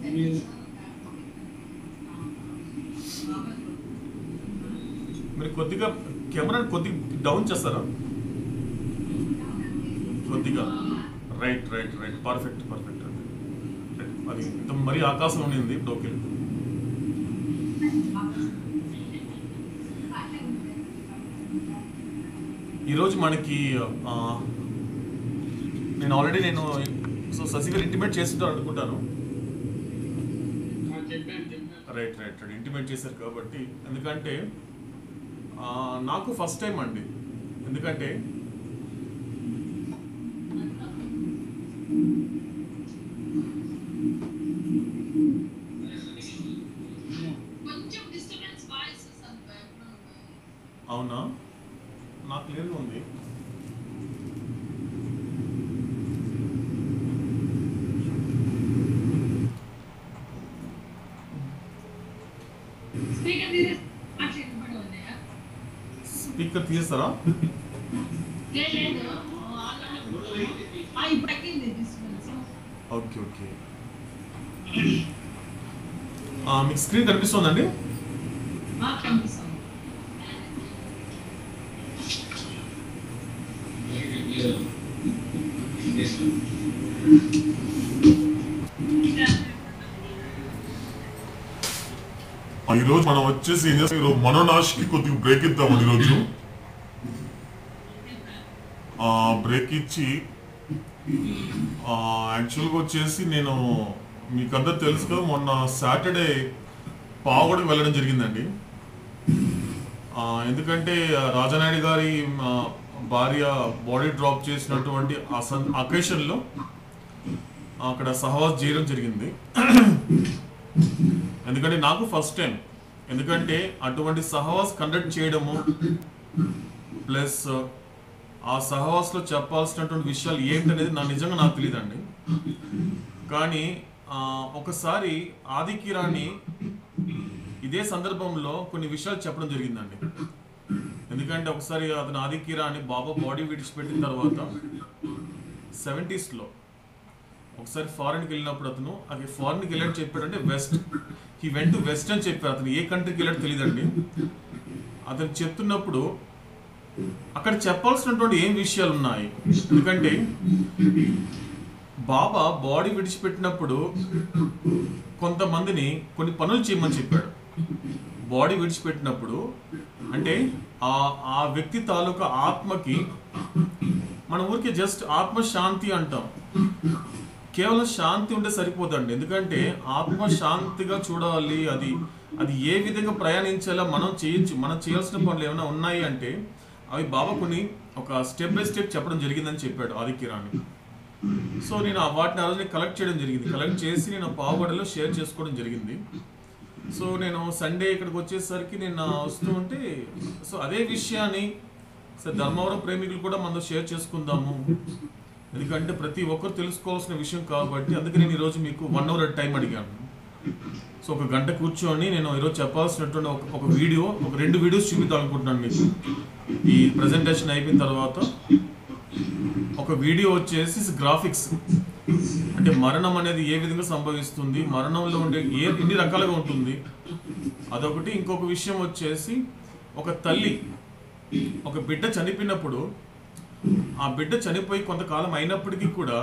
మీరు కొద్దిగా కెమెరా కొద్దిగా డౌన్ చేస్తారా కొద్దిగా right right right perfect perfect అది ఇంత మరీ ఆకాశంలో ఉంది ఇప్పుడు ఓకే ఈరోజు మనకి ఆ, నేను ఆల్రెడీ నేను సో శశి గారు ఇంటిమేట్ చేస్తుంటారు అనుకుంటాను చెప్పాను చెప్పాను రైట్ రైట్ రైట్ ఇంటిమేట్ చేశారు కాబట్టి ఎందుకంటే ఆ, నాకు ఫస్ట్ టైం అండి ఎందుకంటే కొంచెం డిస్టర్బెన్స్ వాయిస్ వస్తుంది బ్యాక్గ్రౌండ్ అవునా నాకు క్లియర్గా ఉంది స్పీకర్ తీసేసి మాట్లాడబడి ఉన్నాయా స్పీకర్ తీస్తారా లేదు లేదు ఆల్రెడీ ఆ ఇప్పుడు ఎక్కింది డిస్టర్బెన్స్ ఓకే ఓకే ఆ, మీకు స్క్రీన్ కనిపిస్తుందండి మాకు కనిపిస్తుంది ఈ రోజు మనం వచ్చేసి ఏం చేస్తాం ఈరోజు మనోనాష్కి కొద్దిగా బ్రేక్ ఇద్దామండి ఈరోజు ఆ బ్రేక్ ఇచ్చి యాక్చువల్గా వచ్చేసి నేను మీకు అందరు తెలుసు కదా మొన్న సాటర్డే పావుగడికి వెళ్ళడం జరిగిందండి ఆ, ఎందుకంటే ఆ, రాజానాయుడు గారి ఆ, భార్య బాడీ డ్రాప్ చేసినటువంటి ఆ సన్ అకేషన్లో అక్కడ సహవాస్ చేయడం జరిగింది ఎందుకంటే నాకు ఫస్ట్ టైం ఎందుకంటే అటువంటి సహవాస్ కండక్ట్ చేయడము ప్లస్ ఆ సహవాస్లో చెప్పాల్సినటువంటి విషయాలు ఏంటనేది నా నిజంగా నాకు తెలియదండి కానీ ఆ, ఒకసారి ఆది కిరాణి ఇదే సందర్భంలో కొన్ని విషయాలు చెప్పడం జరిగిందండి ఎందుకంటే ఒకసారి అతను ఆది కిరాణి బాబా బాడీ విడిచిపెట్టిన తర్వాత సెవెంటీస్లో ఒకసారి ఫారెన్కి వెళ్ళినప్పుడు అతను అది ఫారెన్కి వెళ్ళాడు చెప్పాడంటే west he went to west అని చెప్పారు అతను ఏ కంట్రీకి వెళ్ళాడు తెలియదండి అతను చెప్తున్నప్పుడు అక్కడ చెప్పాల్సినటువంటి ఏం విషయాలు ఉన్నాయి ఎందుకంటే బాబా బాడీ విడిచిపెట్టినప్పుడు కొంతమందిని కొన్ని పనులు చేయమని చెప్పాడు బాడీ విడిచిపెట్టినప్పుడు అంటే ఆ ఆ వ్యక్తి తాలూకా ఆత్మకి మన ఊరికి జస్ట్ ఆత్మ శాంతి అంటాం కేవలం శాంతి ఉంటే సరిపోదండి ఎందుకంటే ఆత్మ శాంతిగా చూడాలి అది అది ఏ విధంగా ప్రయాణించాలో మనం చేయొచ్చు మనం చేయాల్సిన పనులు ఏమైనా ఉన్నాయి అంటే అవి బాబా కొన్ని ఒక స్టెప్ బై స్టెప్ చెప్పడం జరిగిందని చెప్పాడు ఆదిత్యరాణి సో నేను ఆ వాటిని ఆ రోజు కలెక్ట్ చేయడం జరిగింది కలెక్ట్ చేసి నేను పావుగడలో షేర్ చేసుకోవడం జరిగింది సో నేను సండే ఇక్కడికి వచ్చేసరికి నేను నా వస్తూ ఉంటే సో అదే విషయాన్ని సార్ ధర్మవరం ప్రేమికులు కూడా మనతో షేర్ చేసుకుందాము ఎందుకంటే ప్రతి ఒక్కరు తెలుసుకోవాల్సిన విషయం కాబట్టి అందుకే నేను ఈరోజు మీకు వన్ అవర్ టైం అడిగాను సో ఒక గంట కూర్చొని నేను ఈరోజు చెప్పాల్సినటువంటి ఒక ఒక వీడియో ఒక రెండు వీడియోస్ చూపిద్దాం అనుకుంటున్నాను మీకు ఈ ప్రజెంటేషన్ అయిపోయిన తర్వాత ఒక వీడియో వచ్చేసి గ్రాఫిక్స్ అంటే మరణం అనేది ఏ విధంగా సంభవిస్తుంది మరణంలో ఉండే ఏ ఎన్ని రకాలుగా ఉంటుంది అదొకటి ఇంకొక విషయం వచ్చేసి ఒక తల్లి ఒక బిడ్డ చనిపోయినప్పుడు ఆ బిడ్డ చనిపోయి కొంతకాలం అయినప్పటికీ కూడా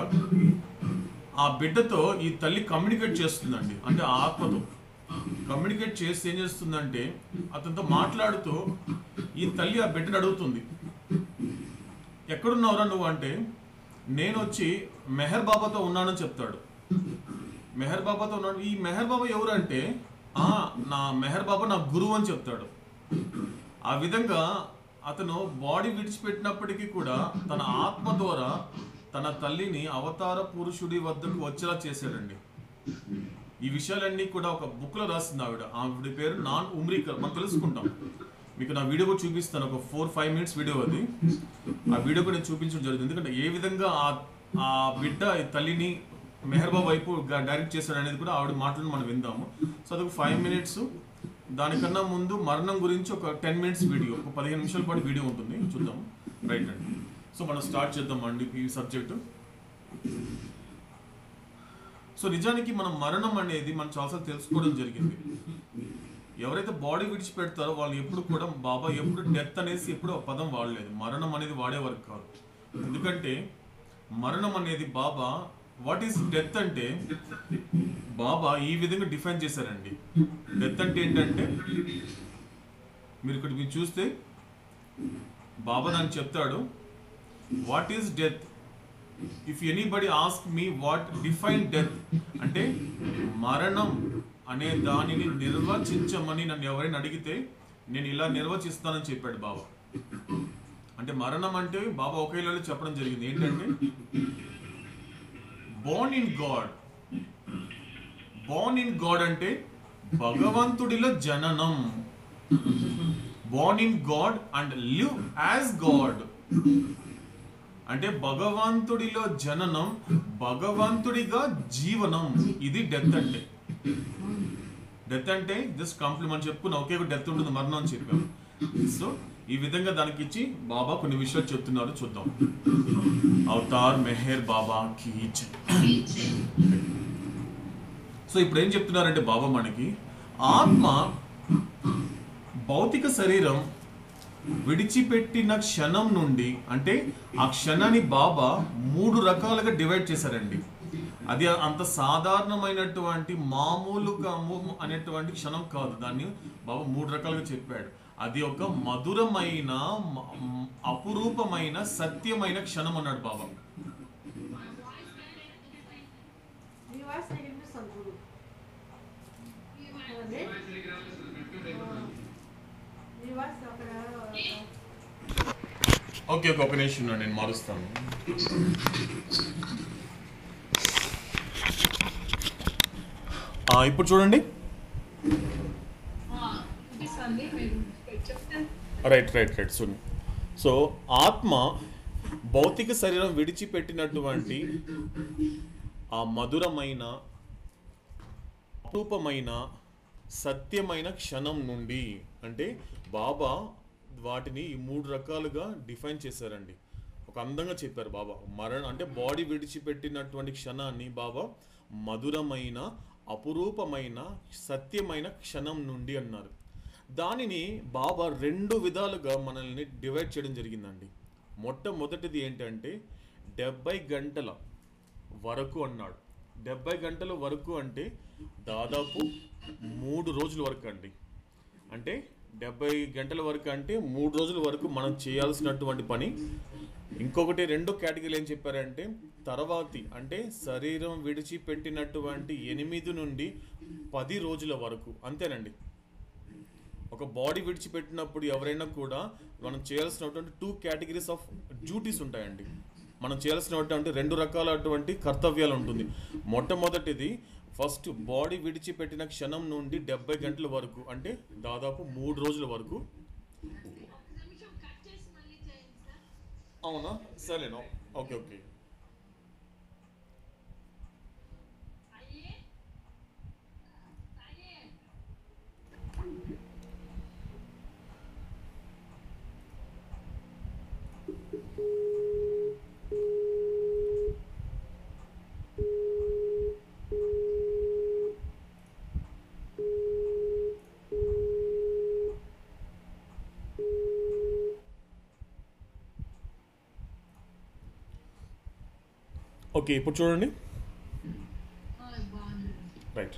ఆ బిడ్డతో ఈ తల్లి కమ్యూనికేట్ చేస్తుందండి అంటే ఆ ఆత్మతో కమ్యూనికేట్ చేసి ఏం చేస్తుందంటే అతనితో మాట్లాడుతూ ఈ తల్లి ఆ బిడ్డను అడుగుతుంది ఎక్కడున్నావురా నువ్వు అంటే నేను వచ్చి మెహర్ బాబాతో ఉన్నానని చెప్తాడు మెహర్ బాబాతో ఉన్నాడు ఈ మెహర్ బాబా ఎవరు అంటే "ఆ, నా మెహర్ బాబా నా గురువు అని చెప్తాడు ఆ విధంగా అతను బాడీ విడిచిపెట్టినప్పటికీ కూడా తన ఆత్మ ద్వారా తన తల్లిని అవతార పురుషుడి వద్దకు వచ్చేలా చేశాడండి ఈ విషయాలన్నీ కూడా ఒక బుక్ లో రాసింది ఆవిడ ఆవిడ పేరు నాన్ ఉమ్రీకర్ మనం తెలుసుకుంటాం మీకు నా వీడియో కూడా చూపిస్తాను ఒక ఫోర్ ఫైవ్ మినిట్స్ వీడియో అది ఆ వీడియో కూడా నేను చూపించడం జరుగుతుంది ఎందుకంటే ఏ విధంగా ఆ ఆ బిడ్డ ఈ తల్లిని మెహర్బాబు వైపు గా- డైరెక్ట్ చేశాడు అనేది కూడా ఆవిడ మాటలను మనం విందాము సో అదొక ఫైవ్ మినిట్స్ దానికన్నా ముందు మరణం గురించి ఒక టెన్ మినిట్స్ వీడియో ఒక పదిహేను నిమిషాల పాటు వీడియో ఉంటుంది చూద్దాం రైట్ అండి సో మనం స్టార్ట్ చేద్దాం అండి ఈ సబ్జెక్టు సో నిజానికి మనం మరణం అనేది మనం చాలాసార్లు తెలుసుకోవడం జరిగింది ఎవరైతే బాడీ విడిచిపెడతారో వాళ్ళు ఎప్పుడు కూడా బాబా ఎప్పుడు డెత్ అనేసి ఎప్పుడు ఆ పదం వాడలేదు మరణం అనేది వాడేవారు కాదు ఎందుకంటే మరణం అనేది బాబా వాట్ ఈస్ డెత్ అంటే బాబా ఈ విధంగా డిఫైన్ చేశారండి డెత్ అంటే ఏంటంటే మీరు ఇక్కడ మీరు చూస్తే బాబా దాన్ని చెప్తాడు what is death if anybody ask me what define death అంటే మరణం అనే దానిని నిర్వచించమని నన్ను ఎవరైనా అడిగితే నేను ఇలా నిర్వచిస్తానని చెప్పాడు బాబా అంటే మరణం అంటే బాబా ఒకేలా చెప్పడం జరిగింది ఏంటంటే born in God born in God అంటే భగవంతుడిలో జననం born in God and live as God అంటే భగవంతుడిలో జననం భగవంతుడిగా జీవనం ఇది డెత్ అంటే డెత్ అంటే జస్ట్ కాంప్లిమెంట్ చెప్పుకున్నా ఒకే డెత్ ఉంటుంది మరణం అని చెప్పాం సో ఈ విధంగా దానికి ఇచ్చి బాబా కొన్ని విషయాలు చెప్తున్నారు చూద్దాం అవతార్ మెహర్ బాబా కీచ్ సో ఇప్పుడు ఏం చెప్తున్నారంటే బాబా మనకి ఆత్మ భౌతిక శరీరం విడిచిపెట్టిన క్షణం నుండి అంటే ఆ క్షణాన్ని బాబా మూడు రకాలుగా డివైడ్ చేశారండి అది అంత సాధారణమైనటువంటి మామూలుగా ము- అనేటువంటి క్షణం కాదు దాన్ని బాబా మూడు రకాలుగా చెప్పాడు అది ఒక మధురమైన మ- మ్, అపురూపమైన సత్యమైన క్షణం అన్నాడు బాబా మీ వాయిస్ నాకు వినిపిస్తుంది చూడు అదే మీ వాయిస్ అక్కడ ఓకే ఓకే ఒక నిమిషం ఉండండి, నేను మారుస్తాను ఆ, ఇప్పుడు చూడండి వినిపిస్తుంది మీరు చెప్తే రైట్ రైట్ రైట్ సున్ సో ఆత్మ భౌతిక శరీరం విడిచిపెట్టినటువంటి ఆ మధురమైన అపరూపమైన సత్యమైన క్షణం నుండి అంటే బాబా వాటిని ఈ మూడు రకాలుగా డిఫైన్ చేశారండి ఒక అందంగా చెప్పారు బాబా మరణ అంటే బాడీ విడిచిపెట్టినటువంటి క్షణాన్ని బాబా మధురమైన అపురూపమైన సత్యమైన క్షణం నుండి అన్నారు దానిని బాబా రెండు విధాలుగా మనల్ని డివైడ్ చేయడం జరిగిందండి మొట్టమొదటిది ఏంటంటే డెబ్బై గంటల వరకు అన్నాడు డెబ్బై గంటల వరకు అంటే దాదాపు మూడు రోజుల వరకు అండి అంటే డెబ్బై గంటల వరకు అంటే మూడు రోజుల వరకు మనం చేయాల్సినటువంటి పని ఇంకొకటి రెండో కేటగిరీ ఏం చెప్పారంటే తర్వాతి అంటే శరీరం విడిచిపెట్టినటువంటి ఎనిమిది నుండి పది రోజుల వరకు అంతేనండి ఒక బాడీ విడిచిపెట్టినప్పుడు ఎవరైనా కూడా మనం చేయాల్సినటువంటి టూ కేటగిరీస్ ఆఫ్ డ్యూటీస్ ఉంటాయండి మనం చేయాల్సినటువంటి రెండు రకాలటువంటి కర్తవ్యాలు ఉంటుంది మొట్టమొదటిది ఫస్ట్ బాడీ విడిచిపెట్టిన క్షణం నుండి డెబ్బై గంటల వరకు అంటే దాదాపు మూడు రోజుల వరకు ఒక నిమిషం కట్ చేసి మళ్ళీ చేయండి సార్ అవునా సరేనా ఓకే ఓకే అయ్యే అయ్యే ఓకే ఇప్పుడు చూడండి బాగుంది రైట్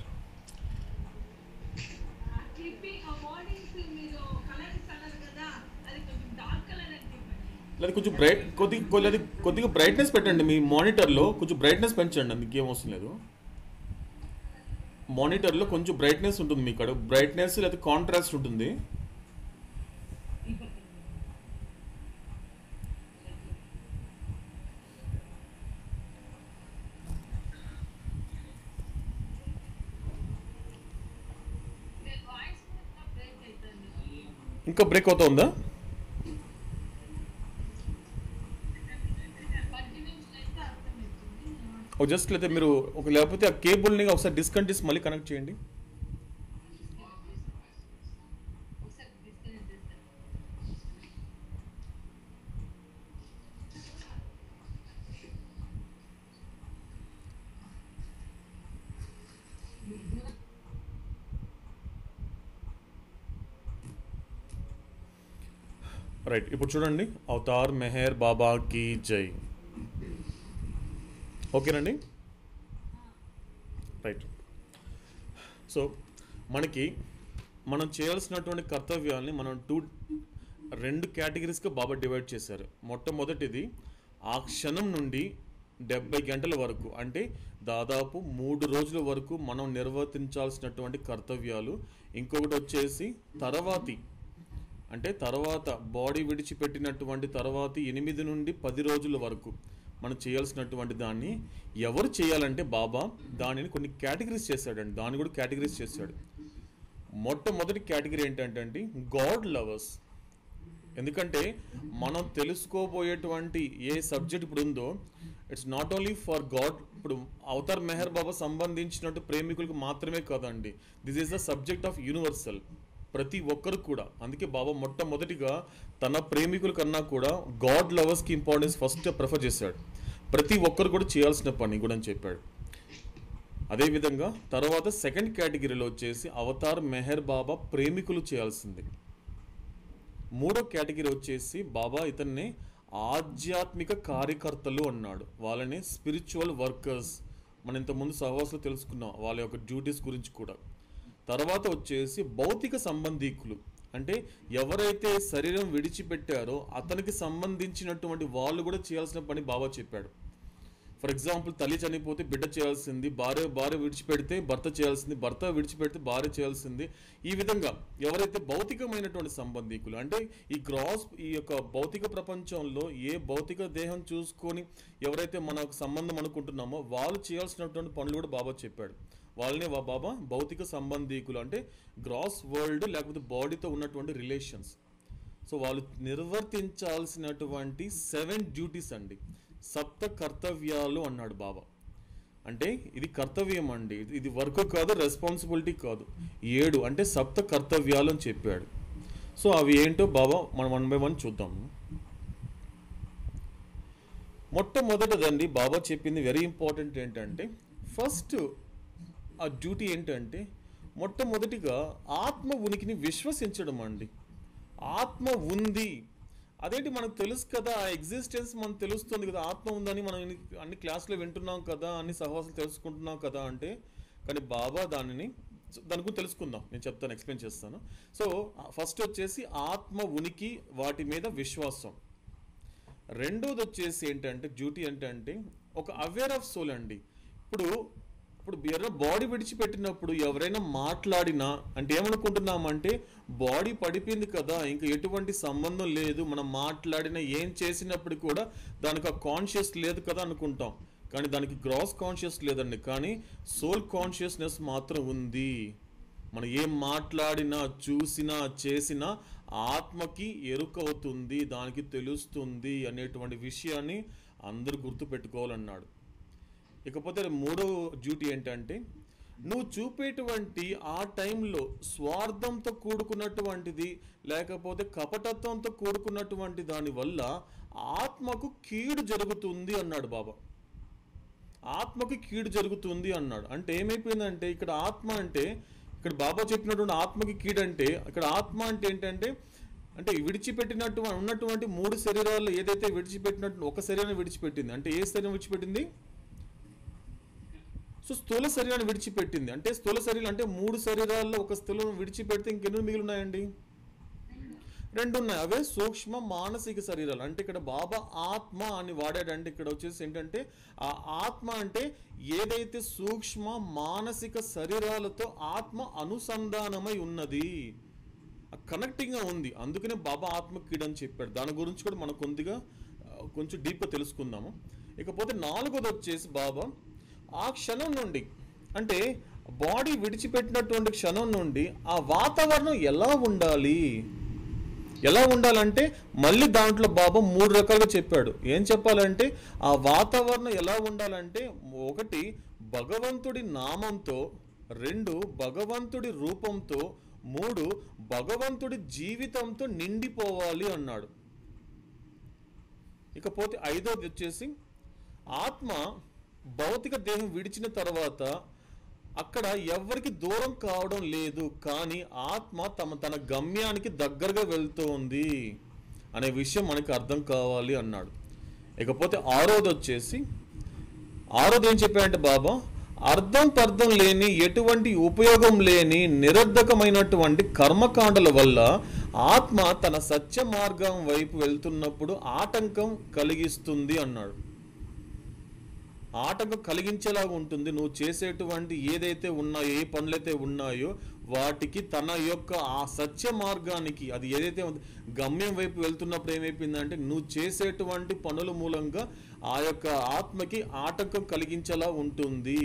క్లిప్పింగ్ ఆ మార్నింగ్స్ మీరు కలర్ ఇస్తున్నారు కదా అది కొంచెం డార్క్ కలర్ అని చెప్పండి లేదా కొంచెం బ్రైట్ కొద్ది కొద్ది కొద్దిగా బ్రైట్నెస్ పెట్టండి మీ మానిటర్లో కొంచెం బ్రైట్నెస్ పెంచండి మీకు ఏం అవసరం లేదు మానిటర్లో కొంచెం బ్రైట్నెస్ ఉంటుంది మీ ఇక్కడ బ్రైట్నెస్ లేదా కాంట్రాస్ట్ ఉంటుంది ఈ పక్కన నేను వాయిస్ కూడా బ్రేక్ అవుతుంది ఇంకా బ్రేక్ అవుతుందా కంటిన్యూస్ అయితే అర్థమవుతుంది ఒక జస్ట్ లేదా మీరు ఒక లేకపోతే ఆ కేబుల్ని ఒకసారి డిస్కంటిస్ మళ్ళీ కనెక్ట్ చేయండి ఒకసారి డిస్కనెక్ట్ చేస్తాను రైట్ ఇప్పుడు చూడండి అవతార్ మెహర్ బాబా కీ జై ఓకేనండి రైట్ సో మనకి మనం చేయాల్సినటువంటి కర్తవ్యాల్ని మనం టూ రెండు కేటగిరీస్గా బాబా డివైడ్ చేశారు మొట్టమొదటిది ఆ క్షణం నుండి డెబ్బై గంటల వరకు అంటే దాదాపు మూడు రోజుల వరకు మనం నిర్వర్తించాల్సినటువంటి కర్తవ్యాలు ఇంకొకటి వచ్చేసి తర్వాతి అంటే తర్వాత బాడీ విడిచిపెట్టినటువంటి తర్వాతి ఎనిమిది నుండి పది రోజుల వరకు మనం చేయాల్సినటువంటి దాన్ని ఎవరు చేయాలంటే బాబా దానిని కొన్ని కేటగిరీస్ చేశాడండి దాన్ని కూడా కేటగిరీస్ చేశాడు మొట్టమొదటి కేటగిరీ ఏంటంటే అండి గాడ్ లవర్స్ ఎందుకంటే మనం తెలుసుకోబోయేటువంటి ఏ సబ్జెక్ట్ ఇప్పుడు ఉందో it's not only for God ఇప్పుడు అవతార్ మెహర్ బాబా సంబంధించినట్టు ప్రేమికులకు మాత్రమే కాదండి this is the subject of universal ప్రతి ఒక్కరు కూడా అందుకే బాబా మొట్టమొదటిగా తన ప్రేమికుల కన్నా కూడా గాడ్ లవర్స్కి ఇంపార్టెన్స్ ఫస్ట్ ప్రిఫర్ చేశాడు ప్రతి ఒక్కరు కూడా చేయాల్సిన పని కూడా అని చెప్పాడు అదేవిధంగా తర్వాత సెకండ్ కేటగిరీలో వచ్చేసి అవతార్ మెహర్ బాబా ప్రేమికులు చేయాల్సింది మూడో కేటగిరీ వచ్చేసి బాబా ఇతన్ని ఆధ్యాత్మిక కార్యకర్తలు అన్నాడు వాళ్ళని స్పిరిచువల్ వర్కర్స్ మనం ఇంతకుముందు సహవాసులు తెలుసుకున్నాం వాళ్ళ యొక్క డ్యూటీస్ గురించి కూడా తర్వాత వచ్చేసి భౌతిక సంబంధీకులు అంటే ఎవరైతే శరీరం విడిచిపెట్టారో అతనికి సంబంధించినటువంటి వాళ్ళు కూడా చేయాల్సిన పని బాబా చెప్పాడు ఫర్ ఎగ్జాంపుల్ తల్లి చనిపోతే బిడ్డ చేయాల్సింది భార్య భార్య విడిచిపెడితే భర్త చేయాల్సింది భర్త విడిచిపెడితే భార్య చేయాల్సింది ఈ విధంగా ఎవరైతే భౌతికమైనటువంటి సంబంధికులు అంటే ఈ గ్రాస్ ఈ యొక్క భౌతిక ప్రపంచంలో ఏ భౌతిక దేహం చూసుకొని ఎవరైతే మన సంబంధం అనుకుంటున్నామో వాళ్ళు చేయాల్సినటువంటి పనులు కూడా బాబా చెప్పాడు వాళ్ళనే వా బాబా భౌతిక సంబంధీకులు అంటే గ్రాస్ వరల్డ్ లేకపోతే బాడీతో ఉన్నటువంటి రిలేషన్స్ సో వాళ్ళు నిర్వర్తించాల్సినటువంటి సెవెన్ డ్యూటీస్ అండి సప్త కర్తవ్యాలు అన్నాడు బాబా అంటే ఇది కర్తవ్యం అండి ఇది- ఇది వర్క్ కాదు రెస్పాన్సిబిలిటీ కాదు ఏడు అంటే సప్త కర్తవ్యాలు అని చెప్పాడు సో అవి ఏంటో బాబా మనం వన్ బై వన్ చూద్దాం మొట్టమొదటిదండి బాబా చెప్పింది వెరీ ఇంపార్టెంట్ ఏంటంటే ఫస్ట్ ఆ డ్యూటీ ఏంటంటే మొట్టమొదటిగా ఆత్మ ఉనికిని విశ్వసించడం అండి ఆత్మ ఉంది అదేంటి మనకు తెలుసు కదా ఆ ఎగ్జిస్టెన్స్ మనకు తెలుస్తుంది కదా ఆత్మ ఉందని మనం ఇన్ని- అన్ని క్లాసులో వింటున్నాం కదా అన్ని సహవాసాలు తెలుసుకుంటున్నాం కదా అంటే కానీ బాబా దానిని దాని గురించి తెలుసుకుందాం నేను చెప్తాను ఎక్స్ప్లెయిన్ చేస్తాను సో ఫస్ట్ వచ్చేసి ఆత్మ ఉనికి వాటి మీద విశ్వాసం రెండోది వచ్చేసి ఏంటంటే డ్యూటీ ఏంటంటే ఒక అవేర్ ఆఫ్ సోల్ అండి ఇప్పుడు ఇప్పుడు ఎవరైనా బాడీ విడిచిపెట్టినప్పుడు ఎవరైనా మాట్లాడినా అంటే ఏమనుకుంటున్నామంటే బాడీ పడిపోయింది కదా ఇంకా ఎటువంటి సంబంధం లేదు మనం మాట్లాడినా ఏం చేసినప్పుడు కూడా దానికి ఆ కాన్షియస్ లేదు కదా అనుకుంటాం కానీ దానికి గ్రాస్ కాన్షియస్ లేదండి కానీ సోల్ కాన్షియస్నెస్ మాత్రం ఉంది మనం ఏం మాట్లాడినా చూసినా చేసినా ఆత్మకి ఎరుక అవుతుంది దానికి తెలుస్తుంది అనేటువంటి విషయాన్ని అందరూ గుర్తుపెట్టుకోవాలన్నాడు ఇకపోతే మూడో డ్యూటీ ఏంటంటే నువ్వు చూపేటువంటి ఆ టైంలో స్వార్థంతో కూడుకున్నటువంటిది లేకపోతే కపటత్వంతో కూడుకున్నటువంటి దాని వల్ల ఆత్మకు కీడు జరుగుతుంది అన్నాడు బాబా ఆత్మకి కీడు జరుగుతుంది అన్నాడు అంటే ఏమైపోయిందంటే ఇక్కడ ఆత్మ అంటే ఇక్కడ బాబా చెప్పినటువంటి ఆత్మకి కీడు అంటే ఇక్కడ ఆత్మ అంటే ఏంటంటే అంటే విడిచిపెట్టినట్టు ఉన్నటువంటి మూడు శరీరాలు ఏదైతే విడిచిపెట్టినట్టు ఒక శరీరాన్ని విడిచిపెట్టింది అంటే ఏ శరీరం విడిచిపెట్టింది సో స్థూల శరీరాన్ని విడిచిపెట్టింది అంటే స్థూల శరీరం అంటే మూడు శరీరాల్లో ఒక స్థూలం విడిచిపెడితే ఇంకెన్ని మిగిలి ఉన్నాయండి రెండు ఉన్నాయి అవే సూక్ష్మ మానసిక శరీరాలు అంటే ఇక్కడ బాబా ఆత్మ అని వాడాడంటే ఇక్కడ వచ్చేసి ఏంటంటే ఆ ఆత్మ అంటే ఏదైతే సూక్ష్మ మానసిక శరీరాలతో ఆత్మ అనుసంధానమై ఉన్నది కనెక్టింగ్గా ఉంది అందుకనే బాబా ఆత్మ కీడు అని చెప్పాడు దాని గురించి కూడా మనం కొద్దిగా ఆ, కొంచెం డీప్గా తెలుసుకుందాము ఇకపోతే నాలుగోది వచ్చేసి బాబా ఆ క్షణం నుండి అంటే బాడీ విడిచిపెట్టినటువంటి క్షణం నుండి ఆ వాతావరణం ఎలా ఉండాలి ఎలా ఉండాలంటే మళ్ళీ దాంట్లో బాబా మూడు రకాలుగా చెప్పాడు ఏం చెప్పాలంటే ఆ వాతావరణం ఎలా ఉండాలంటే ఒకటి భగవంతుడి నామంతో రెండు భగవంతుడి రూపంతో మూడు భగవంతుడి జీవితంతో నిండిపోవాలి అన్నాడు ఇకపోతే ఐదోది వచ్చేసి ఆత్మ భౌతిక దేహం విడిచిన తర్వాత అక్కడ ఎవరికి దూరం కావడం లేదు కానీ ఆత్మ తమ తన గమ్యానికి దగ్గరగా వెళ్తోంది అనే విషయం మనకి అర్థం కావాలి అన్నాడు ఇకపోతే ఆరోది వచ్చేసి ఆరోది ఏం చెప్పాడంటే బాబా అర్థం పర్థం లేని ఎటువంటి ఉపయోగం లేని నిరర్ధకమైనటువంటి కర్మకాండల వల్ల ఆత్మ తన సత్య మార్గం వైపు వెళ్తున్నప్పుడు ఆటంకం కలిగిస్తుంది అన్నాడు ఆటంకం కలిగించేలాగా ఉంటుంది నువ్వు చేసేటువంటి ఏదైతే ఉన్నాయో ఏ పనులైతే ఉన్నాయో వాటికి తన యొక్క ఆ సత్య మార్గానికి అది ఏదైతే ఉంది, గమ్యం వైపు వెళ్తున్నప్పుడు ఏమైపోయిందంటే నువ్వు చేసేటువంటి పనుల మూలంగా ఆ యొక్క ఆత్మకి ఆటంకం కలిగించేలా ఉంటుంది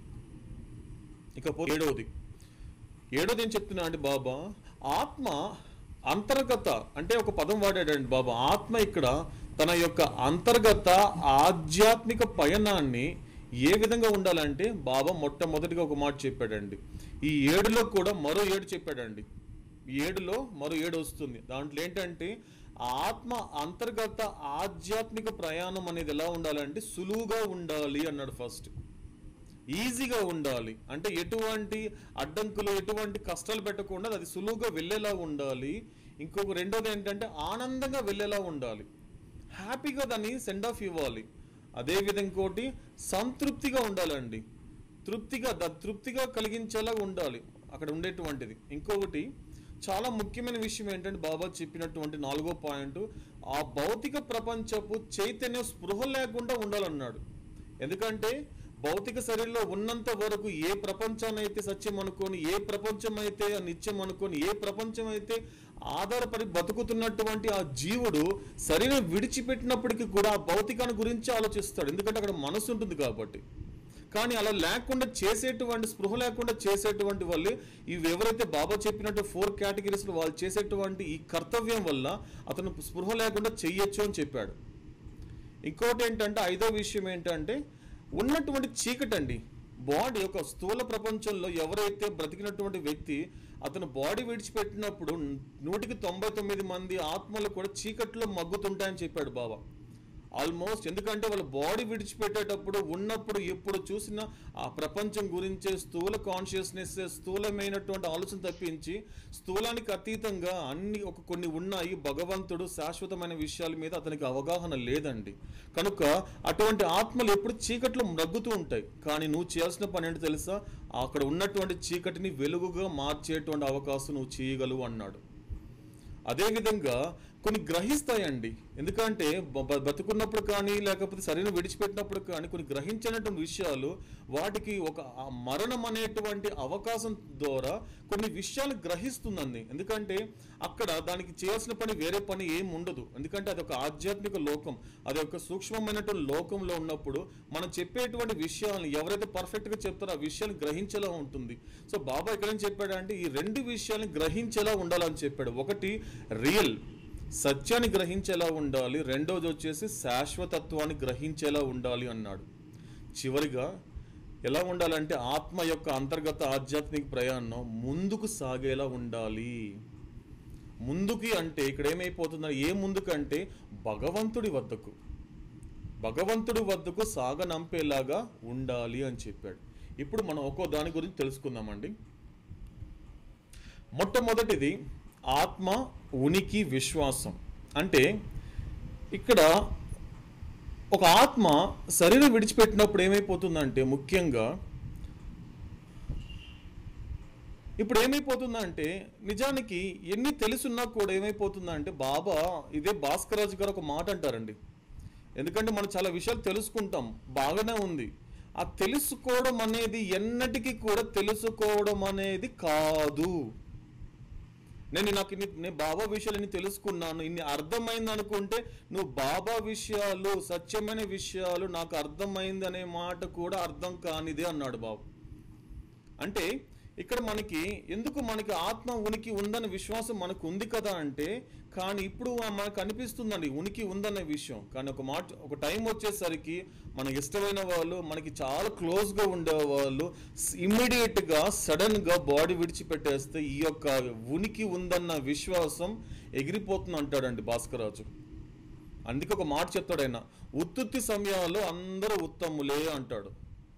ఇకపోతే ఏడవది ఏడోది ఏం చెప్తున్నా అంటే బాబా ఆత్మ అంతర్గత అంటే ఒక పదం వాడాడండి బాబా ఆత్మ ఇక్కడ తన యొక్క అంతర్గత ఆధ్యాత్మిక పయనాన్ని ఏ విధంగా ఉండాలంటే బాబా మొట్టమొదటిగా ఒక మాట చెప్పాడండి ఈ ఏడులో కూడా మరో ఏడు చెప్పాడండి ఈ ఏడులో మరో ఏడు వస్తుంది దాంట్లో ఏంటంటే ఆత్మ అంతర్గత ఆధ్యాత్మిక ప్రయాణం అనేది ఎలా ఉండాలంటే సులువుగా ఉండాలి అన్నాడు ఫస్ట్ ఈజీగా ఉండాలి అంటే ఎటువంటి అడ్డంకులు ఎటువంటి కష్టాలు పెట్టకుండా అది సులువుగా వెళ్ళేలా ఉండాలి ఇంకొక రెండోది ఏంటంటే ఆనందంగా వెళ్ళేలా ఉండాలి హ్యాపీగా దాన్ని సెండ్ ఆఫ్ ఇవ్వాలి అదేవిధంగా ఇంకోటి సంతృప్తిగా ఉండాలండి తృప్తిగా ద తృప్తిగా కలిగించేలా ఉండాలి అక్కడ ఉండేటువంటిది ఇంకొకటి చాలా ముఖ్యమైన విషయం ఏంటంటే బాబా చెప్పినటువంటి నాలుగో పాయింట్ ఆ భౌతిక ప్రపంచపు చైతన్య స్పృహ లేకుండా ఉండాలన్నాడు ఎందుకంటే భౌతిక శరీరంలో ఉన్నంత వరకు ఏ ప్రపంచాన్ని అయితే సత్యం అనుకొని ఏ ప్రపంచం అయితే నిత్యం అనుకొని ఏ ప్రపంచం అయితే ఆధారపడి బతుకుతున్నటువంటి ఆ జీవుడు శరీరం విడిచిపెట్టినప్పటికీ కూడా ఆ భౌతికాన్ని గురించి ఆలోచిస్తాడు ఎందుకంటే అక్కడ మనసు ఉంటుంది కాబట్టి కానీ అలా లేకుండా చేసేటువంటి స్పృహ లేకుండా చేసేటువంటి వాళ్ళు ఇవి ఎవరైతే బాబా చెప్పినట్టు ఫోర్ కేటగిరీస్లో వాళ్ళు చేసేటువంటి ఈ కర్తవ్యం వల్ల అతను స్పృహ లేకుండా చెయ్యొచ్చు అని చెప్పాడు ఇంకోటి ఏంటంటే ఐదో విషయం ఏంటంటే ఉన్నటువంటి చీకటి అండి బాడీ ఒక స్థూల ప్రపంచంలో ఎవరైతే బ్రతికినటువంటి వ్యక్తి అతను బాడీ విడిచిపెట్టినప్పుడు నూటికి తొంభై తొమ్మిది మంది ఆత్మలు కూడా చీకట్లో మగ్గుతుంటాయని చెప్పాడు బాబా ఆల్మోస్ట్ ఎందుకంటే వాళ్ళ బాడీ విడిచిపెట్టేటప్పుడు ఉన్నప్పుడు ఎప్పుడు చూసినా ఆ ప్రపంచం గురించే స్థూల కాన్షియస్నెస్ స్థూలమైనటువంటి ఆలోచన తప్పించి స్థూలానికి అతీతంగా అన్ని ఒక కొన్ని ఉన్నాయి భగవంతుడు శాశ్వతమైన విషయాల మీద అతనికి అవగాహన లేదండి కనుక అటువంటి ఆత్మలు ఎప్పుడు చీకట్లో మగ్గుతూ ఉంటాయి కానీ నువ్వు చేయాల్సిన పని ఏంటో తెలుసా అక్కడ ఉన్నటువంటి చీకటిని వెలుగుగా మార్చేటువంటి అవకాశం నువ్వు చేయగలవు అన్నాడు అదేవిధంగా కొన్ని గ్రహిస్తాయండి ఎందుకంటే బ- బ- బతుకున్నప్పుడు కానీ లేకపోతే శరీరం విడిచిపెట్టినప్పుడు కానీ కొన్ని గ్రహించినటువంటి విషయాలు వాటికి ఒక ఆ మరణం అనేటువంటి అవకాశం ద్వారా కొన్ని విషయాలు గ్రహిస్తుందండి ఎందుకంటే అక్కడ దానికి చేయాల్సిన పని వేరే పని ఏం ఉండదు ఎందుకంటే అది ఒక ఆధ్యాత్మిక లోకం అది ఒక సూక్ష్మమైనటువంటి లోకంలో ఉన్నప్పుడు మనం చెప్పేటువంటి విషయాలను ఎవరైతే పర్ఫెక్ట్గా చెప్తారో ఆ విషయాన్ని గ్రహించేలా ఉంటుంది సో బాబా ఇక్కడ ఏం చెప్పాడంటే ఈ రెండు విషయాలను గ్రహించేలా ఉండాలని చెప్పాడు ఒకటి రియల్ సత్యాన్ని గ్రహించేలా ఉండాలి రెండోది వచ్చేసి శాశ్వతత్వాన్ని గ్రహించేలా ఉండాలి అన్నాడు చివరిగా ఎలా ఉండాలంటే ఆత్మ యొక్క అంతర్గత ఆధ్యాత్మిక ప్రయాణం ముందుకు సాగేలా ఉండాలి ముందుకి అంటే ఇక్కడ ఏమైపోతుందో ఏ ముందుకంటే భగవంతుడి వద్దకు భగవంతుడి వద్దకు సాగనంపేలాగా ఉండాలి అని చెప్పాడు ఇప్పుడు మనం ఒక్కో దాని గురించి తెలుసుకుందామండి మొట్టమొదటిది ఆత్మ ఉనికి విశ్వాసం అంటే ఇక్కడ ఒక ఆత్మ శరీరం విడిచిపెట్టినప్పుడు ఏమైపోతుందంటే ముఖ్యంగా ఇప్పుడు ఏమైపోతుందంటే నిజానికి ఎన్ని తెలుసున్నా కూడా ఏమైపోతుందంటే బాబా ఇదే భాస్కరాజు గారు ఒక మాట అంటారండి ఎందుకంటే మనం చాలా విషయాలు తెలుసుకుంటాం బాగానే ఉంది ఆ తెలుసుకోవడం అనేది ఎన్నటికీ కూడా తెలుసుకోవడం అనేది కాదు నేను నాకు ఇన్ని నేను బాబా విషయాలు ఇన్ని తెలుసుకున్నాను ఇన్ని అర్థమైంది అనుకుంటే నువ్వు బాబా విషయాలు సత్యమైన విషయాలు నాకు అర్థమైంది అనే మాట కూడా అర్థం కానిదే అన్నాడు బాబు అంటే ఇక్కడ మనకి ఎందుకు మనకి ఆత్మ ఉనికి ఉందనే విశ్వాసం మనకు ఉంది కదా అంటే కానీ ఇప్పుడు మనకు అనిపిస్తుందండి ఉనికి ఉందనే విషయం కానీ ఒక మాట ఒక టైం వచ్చేసరికి మనకి ఇష్టమైన వాళ్ళు మనకి చాలా క్లోజ్గా ఉండే వాళ్ళు ఇమ్మీడియట్గా సడన్గా బాడీ విడిచిపెట్టేస్తే ఈ యొక్క ఉనికి ఉందన్న విశ్వాసం ఎగిరిపోతుంది అంటాడండి భాస్కరాజు అందుకే ఒక మాట చెప్తాడు ఆయన ఉత్తుత్తి సమయాల్లో అందరూ ఉత్తములే అంటాడు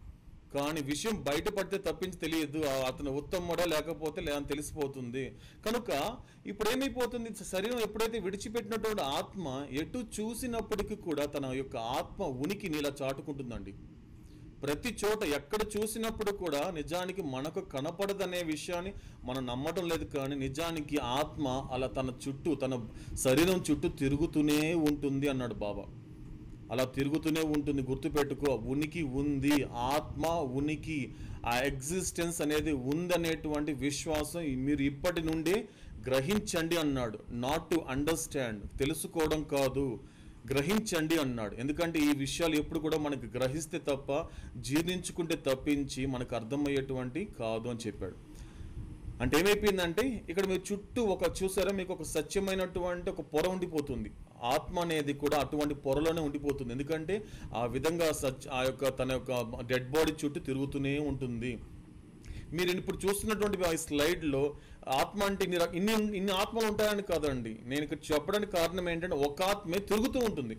కానీ విషయం బయటపడితే తప్పించి తెలియదు ఆ అతను ఉత్తముడా లేకపోతే లేదా తెలిసిపోతుంది కనుక ఇప్పుడు ఏమైపోతుంది శరీరం ఎప్పుడైతే విడిచిపెట్టినటువంటి ఆత్మ ఎటు చూసినప్పటికీ కూడా తన యొక్క ఆత్మ ఉనికిని ఇలా చాటుకుంటుందండి ప్రతి చోట ఎక్కడ చూసినప్పుడు కూడా నిజానికి మనకు కనపడదనే విషయాన్ని మనం నమ్మటం లేదు కానీ నిజానికి ఆత్మ అలా తన చుట్టూ తన శరీరం చుట్టూ తిరుగుతూనే ఉంటుంది అన్నాడు బాబా అలా తిరుగుతూనే ఉంటుంది గుర్తుపెట్టుకో ఉనికి ఉంది ఆత్మ ఉనికి ఆ ఎగ్జిస్టెన్స్ అనేది ఉందనేటువంటి విశ్వాసం మీరు ఇప్పటి నుండి గ్రహించండి అన్నాడు నాట్ టు అండర్స్టాండ్ తెలుసుకోవడం కాదు గ్రహించండి అన్నాడు ఎందుకంటే ఈ విషయాలు ఎప్పుడు కూడా మనకు గ్రహిస్తే తప్ప జీర్ణించుకుంటే తప్పించి మనకు అర్థమయ్యేటువంటి కాదు అని చెప్పాడు అంటే ఏమైపోయిందంటే ఇక్కడ మీరు చుట్టూ ఒక చూసారా మీకు ఒక సత్యమైనటువంటి ఒక పొర ఉండిపోతుంది ఆత్మ అనేది కూడా అటువంటి పొరలోనే ఉండిపోతుంది ఎందుకంటే ఆ విధంగా సచ్ ఆ యొక్క తన యొక్క డెడ్ బాడీ చుట్టూ తిరుగుతూనే ఉంటుంది మీరు ఇప్పుడు చూస్తున్నటువంటి ఆ స్లైడ్లో ఆత్మ అంటే ఇన్ని రక- ఇన్ని ఇన్ని ఆత్మలు ఉంటాయని కాదండి నేను ఇక్కడ చెప్పడానికి కారణం ఏంటంటే ఒక ఆత్మే తిరుగుతూ ఉంటుంది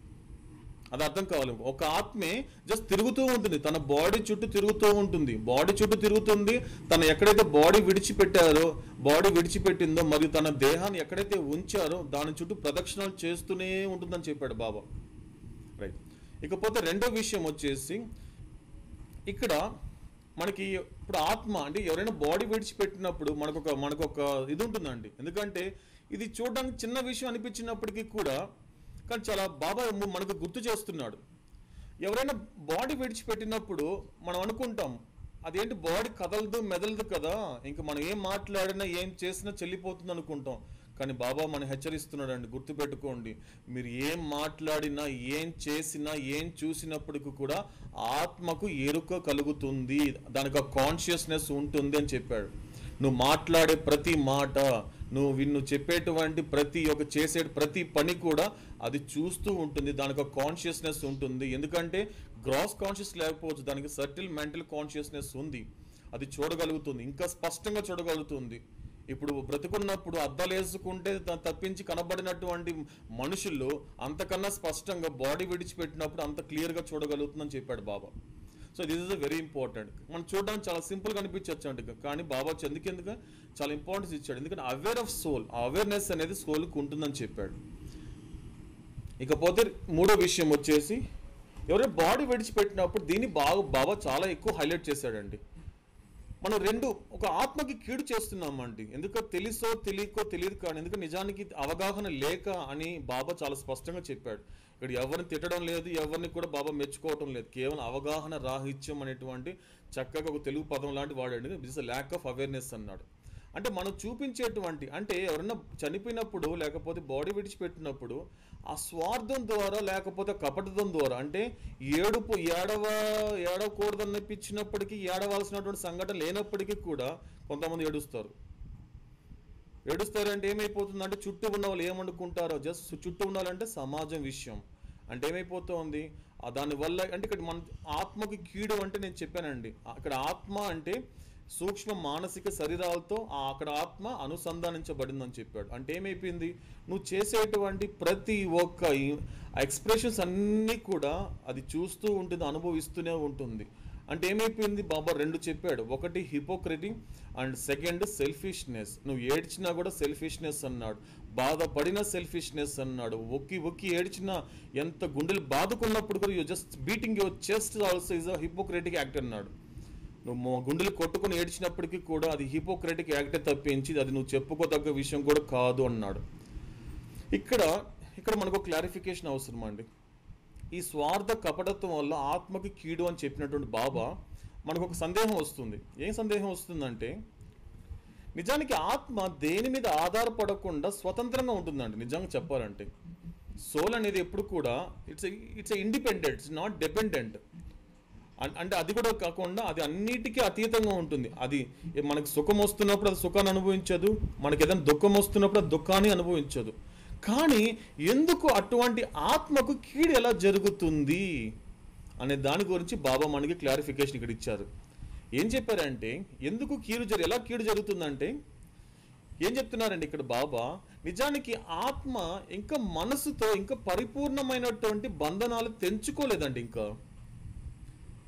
అది అర్థం కావాలి ఒక ఆత్మే జస్ట్ తిరుగుతూ ఉంటుంది తన బాడీ చుట్టూ తిరుగుతూ ఉంటుంది బాడీ చుట్టూ తిరుగుతుంది తను ఎక్కడైతే బాడీ విడిచిపెట్టారో బాడీ విడిచిపెట్టిందో మరియు తన దేహాన్ని ఎక్కడైతే ఉంచారో దాని చుట్టూ ప్రదక్షిణాలు చేస్తూనే ఉంటుందని చెప్పాడు బాబా రైట్ ఇకపోతే రెండో విషయం వచ్చేసి ఇక్కడ మనకి ఇప్పుడు ఆత్మ అంటే ఎవరైనా బాడీ విడిచిపెట్టినప్పుడు మనకు ఒక మనకు ఒక ఇది ఉంటుందండి ఎందుకంటే ఇది చూడడానికి చిన్న విషయం అనిపించినప్పటికీ కూడా కానీ చాలా బాబా ము- మనకు గుర్తు చేస్తున్నాడు ఎవరైనా బాడీ విడిచిపెట్టినప్పుడు మనం అనుకుంటాం అదేంటి బాడీ కదలదు మెదలదు కదా ఇంకా మనం ఏం మాట్లాడినా ఏం చేసినా చెల్లిపోతుంది అనుకుంటాం కానీ బాబా మనం హెచ్చరిస్తున్నాడండి గుర్తుపెట్టుకోండి మీరు ఏం మాట్లాడినా ఏం చేసినా ఏం చూసినప్పటికీ కూడా ఆత్మకు ఎరుక కలుగుతుంది దానికి ఆ కాన్షియస్నెస్ ఉంటుంది అని చెప్పాడు నువ్వు మాట్లాడే ప్రతి మాట నువ్వు విన్ను చెప్పేటువంటి ప్రతి ఒక చేసే ప్రతి పని కూడా అది చూస్తూ ఉంటుంది దానికి ఒక కాన్షియస్నెస్ ఉంటుంది ఎందుకంటే గ్రాస్ కాన్షియస్ లేకపోవచ్చు దానికి సర్టిల్ మెంటల్ కాన్షియస్నెస్ ఉంది అది చూడగలుగుతుంది ఇంకా స్పష్టంగా చూడగలుగుతుంది ఇప్పుడు బ్రతుకున్నప్పుడు అద్దాలు వేసుకుంటే త- తప్పించి కనబడినటువంటి మనుషులు అంతకన్నా స్పష్టంగా బాడీ విడిచిపెట్టినప్పుడు అంత క్లియర్గా చూడగలుగుతుందని చెప్పాడు Baba so this is very important మనం చూడడానికి చాలా సింపుల్గా అనిపించవచ్చు అంటే కానీ బాబా ఎందుకెందుకు చాలా ఇంపార్టెన్స్ ఇచ్చాడు ఎందుకంటే అవేర్ ఆఫ్ సోల్ ఆ అవేర్నెస్ అనేది సోల్కి ఉంటుందని చెప్పాడు ఇకపోతే మూడో విషయం వచ్చేసి ఎవరైనా బాడీ విడిచిపెట్టినప్పుడు దీన్ని బాగా బాబా చాలా ఎక్కువ హైలైట్ చేశాడండి మనం రెండు ఒక ఆత్మకి కీడు చేస్తున్నామండి ఎందుకో తెలుసో తెలియకో తెలియదు కానీ ఎందుకు నిజానికి అవగాహన లేక అని బాబా చాలా స్పష్టంగా చెప్పాడు ఇక్కడ ఎవరిని తిట్టడం లేదు ఎవరిని కూడా బాబా మెచ్చుకోవటం లేదు కేవలం అవగాహన రాహిత్యం అనేటువంటి చక్కగా ఒక తెలుగు పదం లాంటి వాడాడు దిస్ ల్యాక్ ఆఫ్ అవేర్నెస్ అన్నాడు అంటే మనం చూపించేటువంటి అంటే ఎవరైనా చనిపోయినప్పుడు లేకపోతే బాడీ విడిచిపెట్టినప్పుడు ఆ స్వార్థం ద్వారా లేకపోతే కపటతం ద్వారా అంటే ఏడుపు ఏడవ ఏడవకూడదనిపించినప్పటికీ ఏడవలసినటువంటి సంఘటన లేనప్పటికీ కూడా కొంతమంది ఏడుస్తారు ఏడుస్తారంటే ఏమైపోతుంది అంటే చుట్టూ ఉన్న వాళ్ళు ఏమనుకుంటారో జస్ట్ చుట్టూ ఉండాలంటే సమాజం విషయం అంటే ఏమైపోతుంది ఆ దానివల్ల అంటే ఇక్కడ మన ఆత్మకి కీడు అంటే నేను చెప్పానండి ఆ- ఇక్కడ ఆత్మ అంటే సూక్ష్మ మానసిక శరీరాలతో ఆ అక్కడ ఆత్మ అనుసంధానించబడిందని చెప్పాడు అంటే ఏమైపోయింది నువ్వు చేసేటువంటి ప్రతి ఒక్క ఎక్స్ప్రెషన్స్ అన్నీ కూడా అది చూస్తూ ఉంటుంది అనుభవిస్తూనే ఉంటుంది అంటే ఏమైపోయింది బాబా రెండు చెప్పాడు ఒకటి హిపోక్రటీ అండ్ సెకండ్ సెల్ఫిష్నెస్ నువ్వు ఏడ్చినా కూడా సెల్ఫిష్నెస్ అన్నాడు బాధపడిన సెల్ఫిష్నెస్ అన్నాడు ఒక్కి ఒక్కి ఏడ్చినా ఎంత గుండెలు బాదుకున్నప్పుడు కూడా you just beating your chest also is a hypocritic act అన్నాడు నువ్వు మొ- గుండెలు కొట్టుకుని ఏడ్చినప్పటికీ కూడా అది హిపోక్రటిక్ యాక్టే తప్పించి అది నువ్వు చెప్పుకోదగ్గ విషయం కూడా కాదు అన్నాడు ఇక్కడ ఇక్కడ మనకు క్లారిఫికేషన్ అవసరం అండి ఈ స్వార్థ కపటత్వం వల్ల ఆత్మకి కీడు అని చెప్పినటువంటి బాబా మనకు ఒక సందేహం వస్తుంది ఏం సందేహం వస్తుందంటే నిజానికి ఆత్మ దేని మీద ఆధారపడకుండా స్వతంత్రంగా ఉంటుందండి నిజంగా చెప్పాలంటే సోల్ అనేది ఎప్పుడు కూడా it's it's independent it's not dependent అన్- అంటే అది కూడా కాకుండా అది అన్నిటికీ అతీతంగా ఉంటుంది అది ఏ- మనకి సుఖం వస్తున్నప్పుడు అది సుఖాన్ని అనుభవించదు మనకి ఏదైనా దుఃఖం వస్తున్నప్పుడు అది దుఃఖాన్ని అనుభవించదు కానీ ఎందుకు అటువంటి ఆత్మకు కీడు ఎలా జరుగుతుంది అనే దాని గురించి బాబా మనకి క్లారిఫికేషన్ ఇక్కడ ఇచ్చారు ఏం చెప్పారంటే ఎందుకు కీడు జరు ఎలా కీడు జరుగుతుందంటే ఏం చెప్తున్నారండి ఇక్కడ బాబా నిజానికి ఆత్మ ఇంకా మనసుతో ఇంకా పరిపూర్ణమైనటువంటి బంధనాలు తెంచుకోలేదండి ఇంకా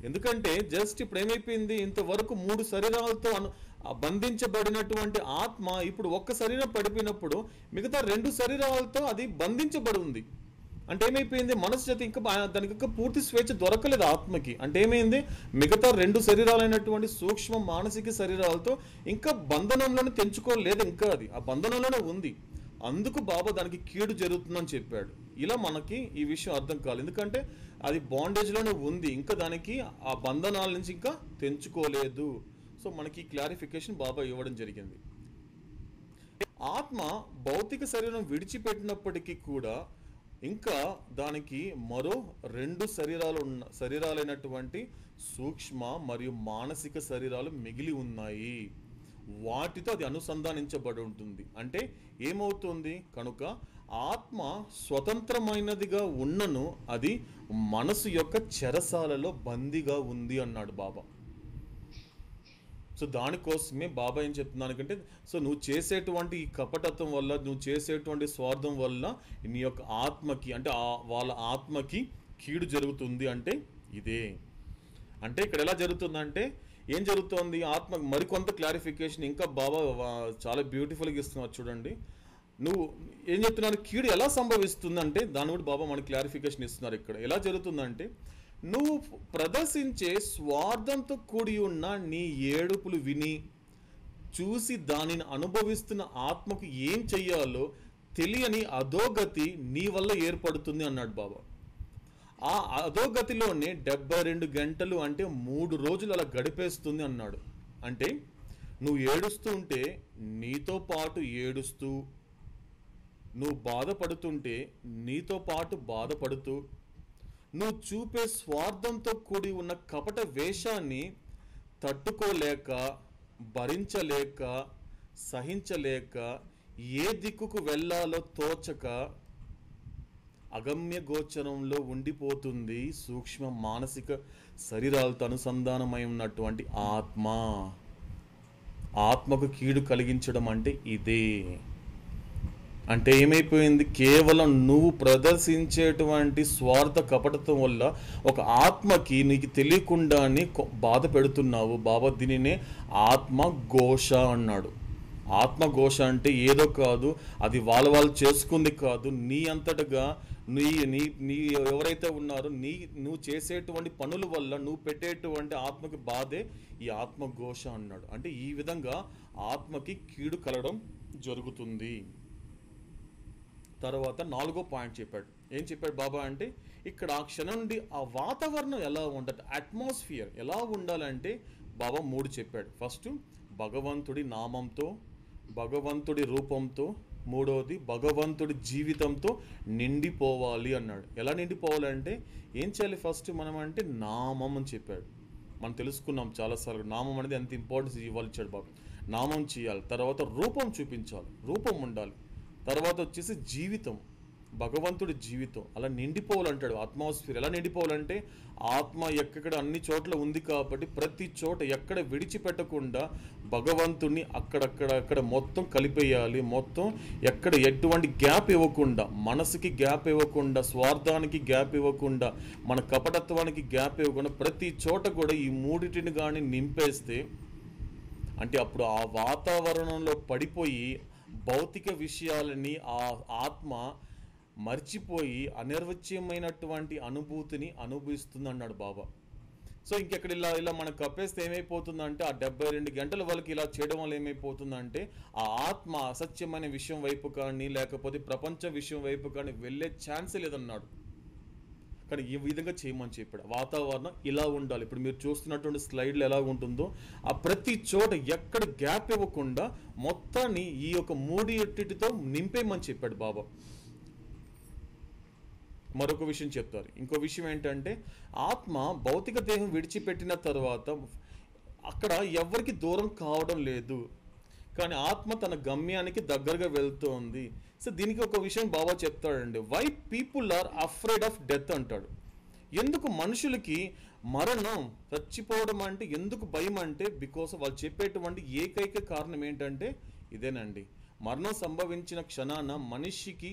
ఎందుకంటే జస్ట్ ఇప్పుడు ఏమైపోయింది ఇంతవరకు మూడు శరీరాలతో అను ఆ బంధించబడినటువంటి ఆత్మ ఇప్పుడు ఒక్క శరీరం పడిపోయినప్పుడు మిగతా రెండు శరీరాలతో అది బంధించబడి ఉంది అంటే ఏమైపోయింది మనసు చేత ఇంకా బా- దానికి ఇంకా పూర్తి స్వేచ్ఛ దొరకలేదు ఆత్మకి అంటే ఏమైంది మిగతా రెండు శరీరాలైనటువంటి సూక్ష్మ మానసిక శరీరాలతో ఇంకా బంధనంలోనే తెంచుకోలేదు ఇంకా అది ఆ బంధనంలోనే ఉంది అందుకు బాబా దానికి కీడు జరుగుతుందని చెప్పాడు ఇలా మనకి ఈ విషయం అర్థం కాలేదు ఎందుకంటే అది బాండేజ్లోనే ఉంది ఇంకా దానికి ఆ బంధనాల నుంచి ఇంకా తెంచుకోలేదు సో మనకి క్లారిఫికేషన్ బాబా ఇవ్వడం జరిగింది ఆత్మ భౌతిక శరీరం విడిచిపెట్టినప్పటికీ కూడా ఇంకా దానికి మరో రెండు శరీరాలు ఉన్న శరీరాలైనటువంటి సూక్ష్మ మరియు మానసిక శరీరాలు మిగిలి ఉన్నాయి వాటితో అది అనుసంధానించబడి ఉంటుంది అంటే ఏమవుతుంది కనుక ఆత్మ స్వతంత్రమైనదిగా ఉన్నను అది మనసు యొక్క చెరసాలలో బందీగా ఉంది అన్నాడు బాబా సో దానికోసమే బాబా ఏం చెప్తున్నాను అంటే సో నువ్వు చేసేటువంటి ఈ కపటత్వం వల్ల నువ్వు చేసేటువంటి స్వార్థం వల్ల నీ యొక్క ఆత్మకి అంటే ఆ- వాళ్ళ ఆత్మకి కీడు జరుగుతుంది అంటే ఇదే అంటే ఇక్కడ ఎలా జరుగుతుందంటే ఏం జరుగుతోంది ఆత్మ మరికొంత క్లారిఫికేషన్ ఇంకా బాబా వా- చాలా బ్యూటిఫుల్గా ఇస్తున్నారు చూడండి నువ్వు ఏం చెప్తున్నారు కీడు ఎలా సంభవిస్తుందంటే దాని కూడా బాబా మనకి క్లారిఫికేషన్ ఇస్తున్నారు ఇక్కడ ఎలా జరుగుతుందంటే నువ్వు ప్రదర్శించే స్వార్థంతో కూడి ఉన్న నీ ఏడుపులు విని చూసి దానిని అనుభవిస్తున్న ఆత్మకు ఏం చెయ్యాలో తెలియని అధోగతి నీ వల్ల ఏర్పడుతుంది అన్నాడు బాబా ఆ అధోగతిలోనే డెబ్బై రెండు గంటలు అంటే మూడు రోజులు అలా గడిపేస్తుంది అన్నాడు అంటే నువ్వు ఏడుస్తూ ఉంటే నీతో పాటు ఏడుస్తూ నువ్వు బాధపడుతుంటే నీతో పాటు బాధపడుతూ నువ్వు చూపే స్వార్థంతో కూడి ఉన్న కపట వేషాన్ని తట్టుకోలేక భరించలేక సహించలేక ఏ దిక్కుకు వెళ్ళాలో తోచక అగమ్య గోచరంలో ఉండిపోతుంది సూక్ష్మ మానసిక శరీరాలతో అనుసంధానమై ఉన్నటువంటి ఆత్మ ఆత్మకు కీడు కలిగించడం అంటే ఇదే అంటే ఏమైపోయింది కేవలం నువ్వు ప్రదర్శించేటువంటి స్వార్థ కపటత్వం వల్ల ఒక ఆత్మకి నీకు తెలియకుండానే కొ- బాధ పెడుతున్నావు బాబా దీనినే ఆత్మ ఘోష అన్నాడు ఆత్మ ఘోష అంటే ఏదో కాదు అది వాళ్ళ వాళ్ళు చేసుకుంది కాదు నీ అంతటగా నీ నీ నీ ఎవరైతే ఉన్నారో నీ నువ్వు చేసేటువంటి పనుల వల్ల నువ్వు పెట్టేటువంటి ఆత్మకి బాధే ఈ ఆత్మ ఘోష అన్నాడు అంటే ఈ విధంగా ఆత్మకి కీడు కలగడం జరుగుతుంది తర్వాత నాలుగో పాయింట్ చెప్పాడు ఏం చెప్పాడు బాబా అంటే ఇక్కడ ఆ క్షణం నుండి ఆ వాతావరణం ఎలా ఉండాలి అట్మాస్ఫియర్ ఎలా ఉండాలంటే బాబా మూడు చెప్పాడు ఫస్ట్ భగవంతుడి నామంతో భగవంతుడి రూపంతో మూడవది భగవంతుడి జీవితంతో నిండిపోవాలి అన్నాడు ఎలా నిండిపోవాలంటే ఏం చేయాలి ఫస్ట్ మనం అంటే నామం అని చెప్పాడు మనం తెలుసుకున్నాం చాలాసార్లు నామం అనేది ఎంత ఇంపార్టెన్స్ ఇవ్వాలి ఇచ్చాడు బాబు నామం చేయాలి తర్వాత రూపం చూపించాలి రూపం ఉండాలి తర్వాత వచ్చేసి జీవితం భగవంతుడి జీవితం అలా నిండిపోవాలంటాడు అట్మాస్ఫియర్ ఎలా నిండిపోవాలంటే ఆత్మ ఎక్కడ అన్ని చోట్ల ఉంది కాబట్టి ప్రతి చోట ఎక్కడ విడిచిపెట్టకుండా భగవంతుని అక్కడక్కడ అక్కడ మొత్తం కలిపేయాలి మొత్తం ఎక్కడ ఎటువంటి గ్యాప్ ఇవ్వకుండా మనసుకి గ్యాప్ ఇవ్వకుండా స్వార్థానికి గ్యాప్ ఇవ్వకుండా మన కపటత్వానికి గ్యాప్ ఇవ్వకుండా ప్రతి చోట కూడా ఈ మూడిటిని కానీ నింపేస్తే అంటే అప్పుడు ఆ వాతావరణంలో పడిపోయి భౌతిక విషయాలని ఆ ఆత్మ మర్చిపోయి అనిర్వచ్యమైనటువంటి అనుభూతిని అనుభవిస్తుంది అన్నాడు బాబా సో ఇంకెక్కడ ఇలా ఇలా మనకు కప్పేస్తే ఏమైపోతుందంటే ఆ డెబ్బై రెండు గంటల వాళ్ళకి ఇలా చేయడం వల్ల ఏమైపోతుందంటే ఆ ఆత్మ అసత్యమైన విషయం వైపు కానీ లేకపోతే ప్రపంచ విషయం వైపు కానీ వెళ్ళే ఛాన్సే లేదన్నాడు కానీ ఈ విధంగా చేయమని చెప్పాడు వాతావరణం ఇలా ఉండాలి ఇప్పుడు మీరు చూస్తున్నటువంటి స్లైడ్లు ఎలా ఉంటుందో ఆ ప్రతి చోట ఎక్కడ గ్యాప్ ఇవ్వకుండా మొత్తాన్ని ఈ యొక్క మూడిటితో నింపేయమని చెప్పాడు బాబా మరొక విషయం చెప్తారు ఇంకో విషయం ఏంటంటే ఆత్మ భౌతిక దేహం విడిచిపెట్టిన తర్వాత అక్కడ ఎవరికి దూరం కావడం లేదు కానీ ఆత్మ తన గమ్యానికి దగ్గరగా వెళ్తోంది సో దీనికి ఒక విషయం బాబా చెప్తాడండి why people are afraid of death అంటాడు ఎందుకు మనుషులకి మరణం చచ్చిపోవడం అంటే ఎందుకు భయం అంటే బికాస్ వాళ్ళు చెప్పేటువంటి ఏకైక కారణం ఏంటంటే ఇదేనండి మరణం సంభవించిన క్షణాన మనిషికి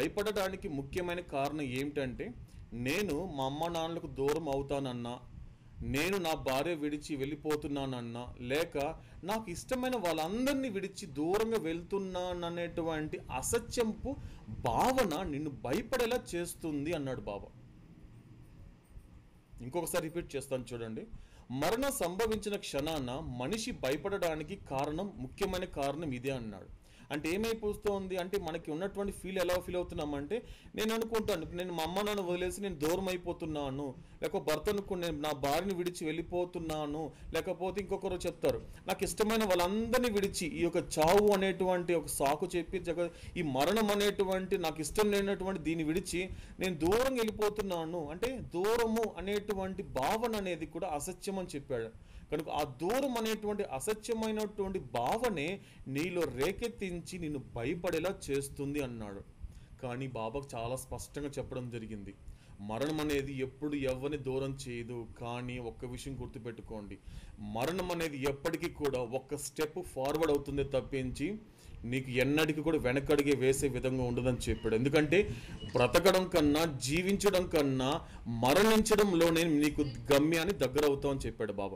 భయపడడానికి ముఖ్యమైన కారణం ఏమిటంటే నేను మా అమ్మ నాన్నలకు దూరం అవుతానన్నా నేను నా భార్య విడిచి వెళ్ళిపోతున్నానన్నా లేక నాకు ఇష్టమైన వాళ్ళందరినీ విడిచి దూరంగా వెళ్తున్నాననేటువంటి అసత్యంపు భావన నిన్ను భయపడేలా చేస్తుంది అన్నాడు బాబా ఇంకొకసారి రిపీట్ చేస్తాను చూడండి మరణం సంభవించిన క్షణాన మనిషి భయపడడానికి కారణం ముఖ్యమైన కారణం ఇదే అన్నాడు అంటే ఏమైపోతుంది అంటే మనకి ఉన్నటువంటి ఫీల్ ఎలా ఫీల్ అవుతున్నామంటే నేను అనుకుంటాను నేను మా అమ్మ నాన్న వదిలేసి నేను దూరం అయిపోతున్నాను లేకపోతే భర్త అనుకుని నేను నా భార్యని విడిచి వెళ్ళిపోతున్నాను లేకపోతే ఇంకొకరు చెప్తారు నాకు ఇష్టమైన వాళ్ళందరినీ విడిచి ఈ యొక్క చావు అనేటువంటి ఒక సాకు చెప్పి జగ ఈ మరణం అనేటువంటి నాకు ఇష్టం లేనటువంటి దీన్ని విడిచి నేను దూరం వెళ్ళిపోతున్నాను అంటే దూరము అనేటువంటి భావన అనేది కూడా అసత్యం అని చెప్పాడు కనుక ఆ దూరం అనేటువంటి అసత్యమైనటువంటి భావనే నీలో రేకెత్తించి నిన్ను భయపడేలా చేస్తుంది అన్నాడు కానీ బాబాకు చాలా స్పష్టంగా చెప్పడం జరిగింది మరణం అనేది ఎప్పుడు ఎవరిని దూరం చేయదు కానీ ఒక్క విషయం గుర్తుపెట్టుకోండి మరణం అనేది ఎప్పటికీ కూడా ఒక్క స్టెప్ ఫార్వర్డ్ అవుతుంది తప్పించి నీకు ఎన్నటికి కూడా వెనకడిగే వేసే విధంగా ఉండదని చెప్పాడు ఎందుకంటే బ్రతకడం కన్నా జీవించడం కన్నా మరణించడంలోనే నీకు గమ్యాన్ని దగ్గర అవుతామని చెప్పాడు బాబా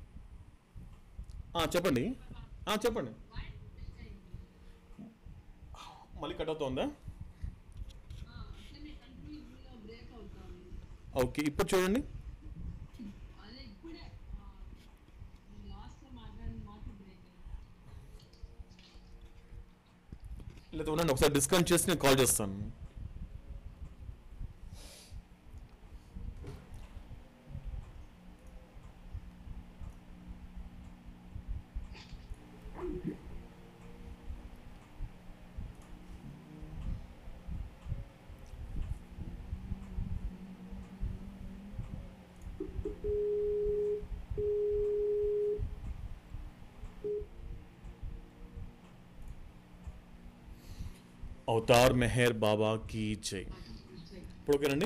ఆ, చెప్పండి ఆ, చెప్పండి మళ్ళీ కట్ అవుతుందా అట్లనే కంటిన్యూగా బ్రేక్ అవుతాను ఓకే ఇప్పుడు చూడండి అదే ఇప్పుడే లాస్ట్ లో మాట్లాడిన మాట బ్రేక్ లేదా ఉండండి ఒకసారి డిస్కౌంట్ చేసి నేను కాల్ చేస్తాను అవతార్ మెహర్ బాబా కీ జై ఇప్పుడు ఓకేనండి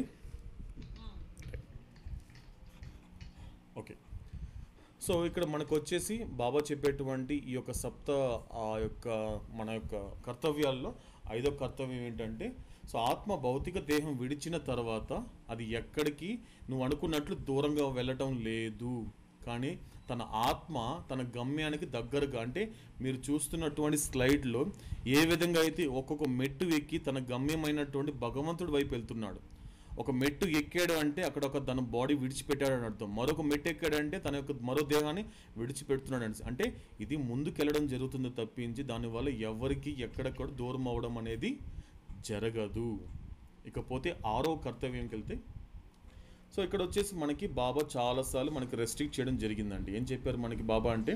ఓకే సో ఇక్కడ మనకు వచ్చేసి బాబా చెప్పేటువంటి ఈ యొక్క సప్త ఆ యొక్క మన యొక్క కర్తవ్యాల్లో ఐదో కర్తవ్యం ఏంటంటే సో ఆత్మ భౌతిక దేహం విడిచిన తర్వాత అది ఎక్కడికి నువ్వు అనుకున్నట్లు దూరంగా వెళ్ళటం లేదు కానీ తన ఆత్మ తన గమ్యానికి దగ్గరగా అంటే మీరు చూస్తున్నటువంటి స్లైడ్లో ఏ విధంగా అయితే ఒక్కొక్క మెట్టు ఎక్కి తన గమ్యమైనటువంటి భగవంతుడి వైపు వెళ్తున్నాడు ఒక మెట్టు ఎక్కాడు అంటే అక్కడ ఒక తన బాడీ విడిచిపెట్టాడు అని అర్థం మరొక మెట్టు ఎక్కాడంటే తన యొక్క మరో దేహాన్ని విడిచిపెడుతున్నాడు అని అంటే ఇది ముందుకెళ్ళడం జరుగుతుంది తప్పించి దానివల్ల ఎవరికి ఎక్కడెక్కడ దూరం అవడం అనేది జరగదు ఇకపోతే ఆరో కర్తవ్యంకి వెళ్తే సో ఇక్కడ వచ్చేసి మనకి బాబా చాలాసార్లు మనకి రెస్ట్రిక్ట్ చేయడం జరిగిందండి ఏం చెప్పారు మనకి బాబా అంటే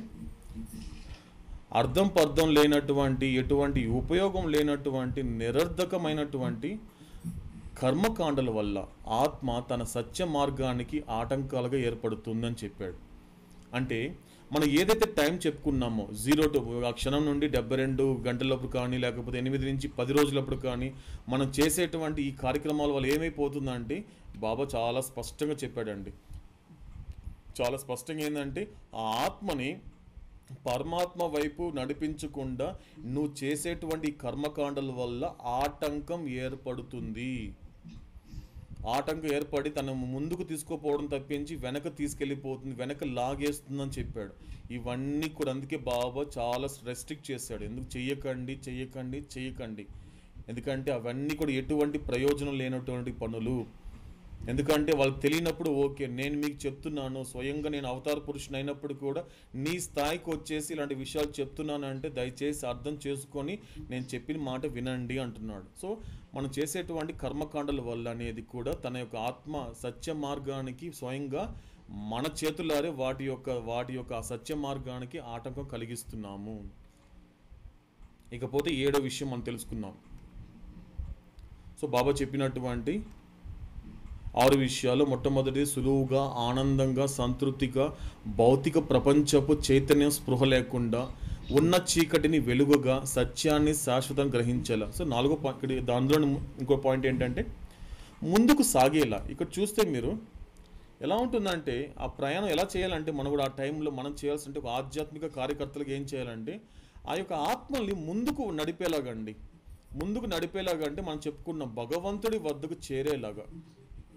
అర్థం పర్థం లేనటువంటి ఎటువంటి ఉపయోగం లేనటువంటి నిరర్ధకమైనటువంటి కర్మకాండల వల్ల ఆత్మ తన సత్య మార్గానికి ఆటంకాలుగా ఏర్పడుతుందని చెప్పాడు అంటే మనం ఏదైతే టైం చెప్పుకున్నామో జీరో టు ఆ క్షణం నుండి డెబ్బై రెండు గంటలప్పుడు కానీ లేకపోతే ఎనిమిది నుంచి పది రోజులప్పుడు కానీ మనం చేసేటువంటి ఈ కార్యక్రమాల వల్ల ఏమైపోతుందంటే బాబా చాలా స్పష్టంగా చెప్పాడండి చాలా స్పష్టంగా ఏంటంటే ఆ ఆత్మని పరమాత్మ వైపు నడిపించకుండా నువ్వు చేసేటువంటి కర్మకాండల వల్ల ఆటంకం ఏర్పడుతుంది ఆటంకం ఏర్పడి తన ముందుకు తీసుకుపోవడం తప్పించి వెనక తీసుకెళ్ళిపోతుంది వెనక లాగేస్తుందని చెప్పాడు ఇవన్నీ కూడా అందుకే బాబా చాలా రెస్ట్రిక్ట్ చేశాడు ఎందుకు చెయ్యకండి చెయ్యకండి చెయ్యకండి ఎందుకంటే అవన్నీ కూడా ఎటువంటి ప్రయోజనం లేనటువంటి పనులు ఎందుకంటే వాళ్ళకి తెలియనప్పుడు ఓకే నేను మీకు చెప్తున్నాను స్వయంగా నేను అవతార పురుషుని అయినప్పుడు కూడా నీ స్థాయికి వచ్చేసి ఇలాంటి విషయాలు చెప్తున్నానంటే దయచేసి అర్థం చేసుకొని నేను చెప్పిన మాట వినండి అంటున్నాడు సో మనం చేసేటువంటి కర్మకాండల వల్ల అనేది కూడా తన యొక్క ఆత్మ సత్య మార్గానికి స్వయంగా మన చేతులారే వాటి యొక్క వాటి యొక్క ఆ సత్య మార్గానికి ఆటంకం కలిగిస్తున్నాము ఇకపోతే ఏడో విషయం మనం తెలుసుకున్నాం సో బాబా చెప్పినటువంటి ఆరు విషయాలు మొట్టమొదటి సులువుగా ఆనందంగా సంతృప్తిగా భౌతిక ప్రపంచపు చైతన్యం స్పృహ లేకుండా ఉన్న చీకటిని వెలుగుగా సత్యాన్ని శాశ్వతం గ్రహించేలా సో నాలుగో పాయింట్ ఇక్కడ దానిలో ఇంకో పాయింట్ ఏంటంటే ముందుకు సాగేలా ఇక్కడ చూస్తే మీరు ఎలా ఉంటుందంటే ఆ ప్రయాణం ఎలా చేయాలంటే మనం కూడా ఆ టైంలో మనం చేయాల్సి అంటే ఒక ఆధ్యాత్మిక కార్యకర్తలకు ఏం చేయాలంటే ఆ యొక్క ఆత్మల్ని ముందుకు నడిపేలాగండి ముందుకు నడిపేలాగా అంటే మనం చెప్పుకున్న భగవంతుడి వద్దకు చేరేలాగా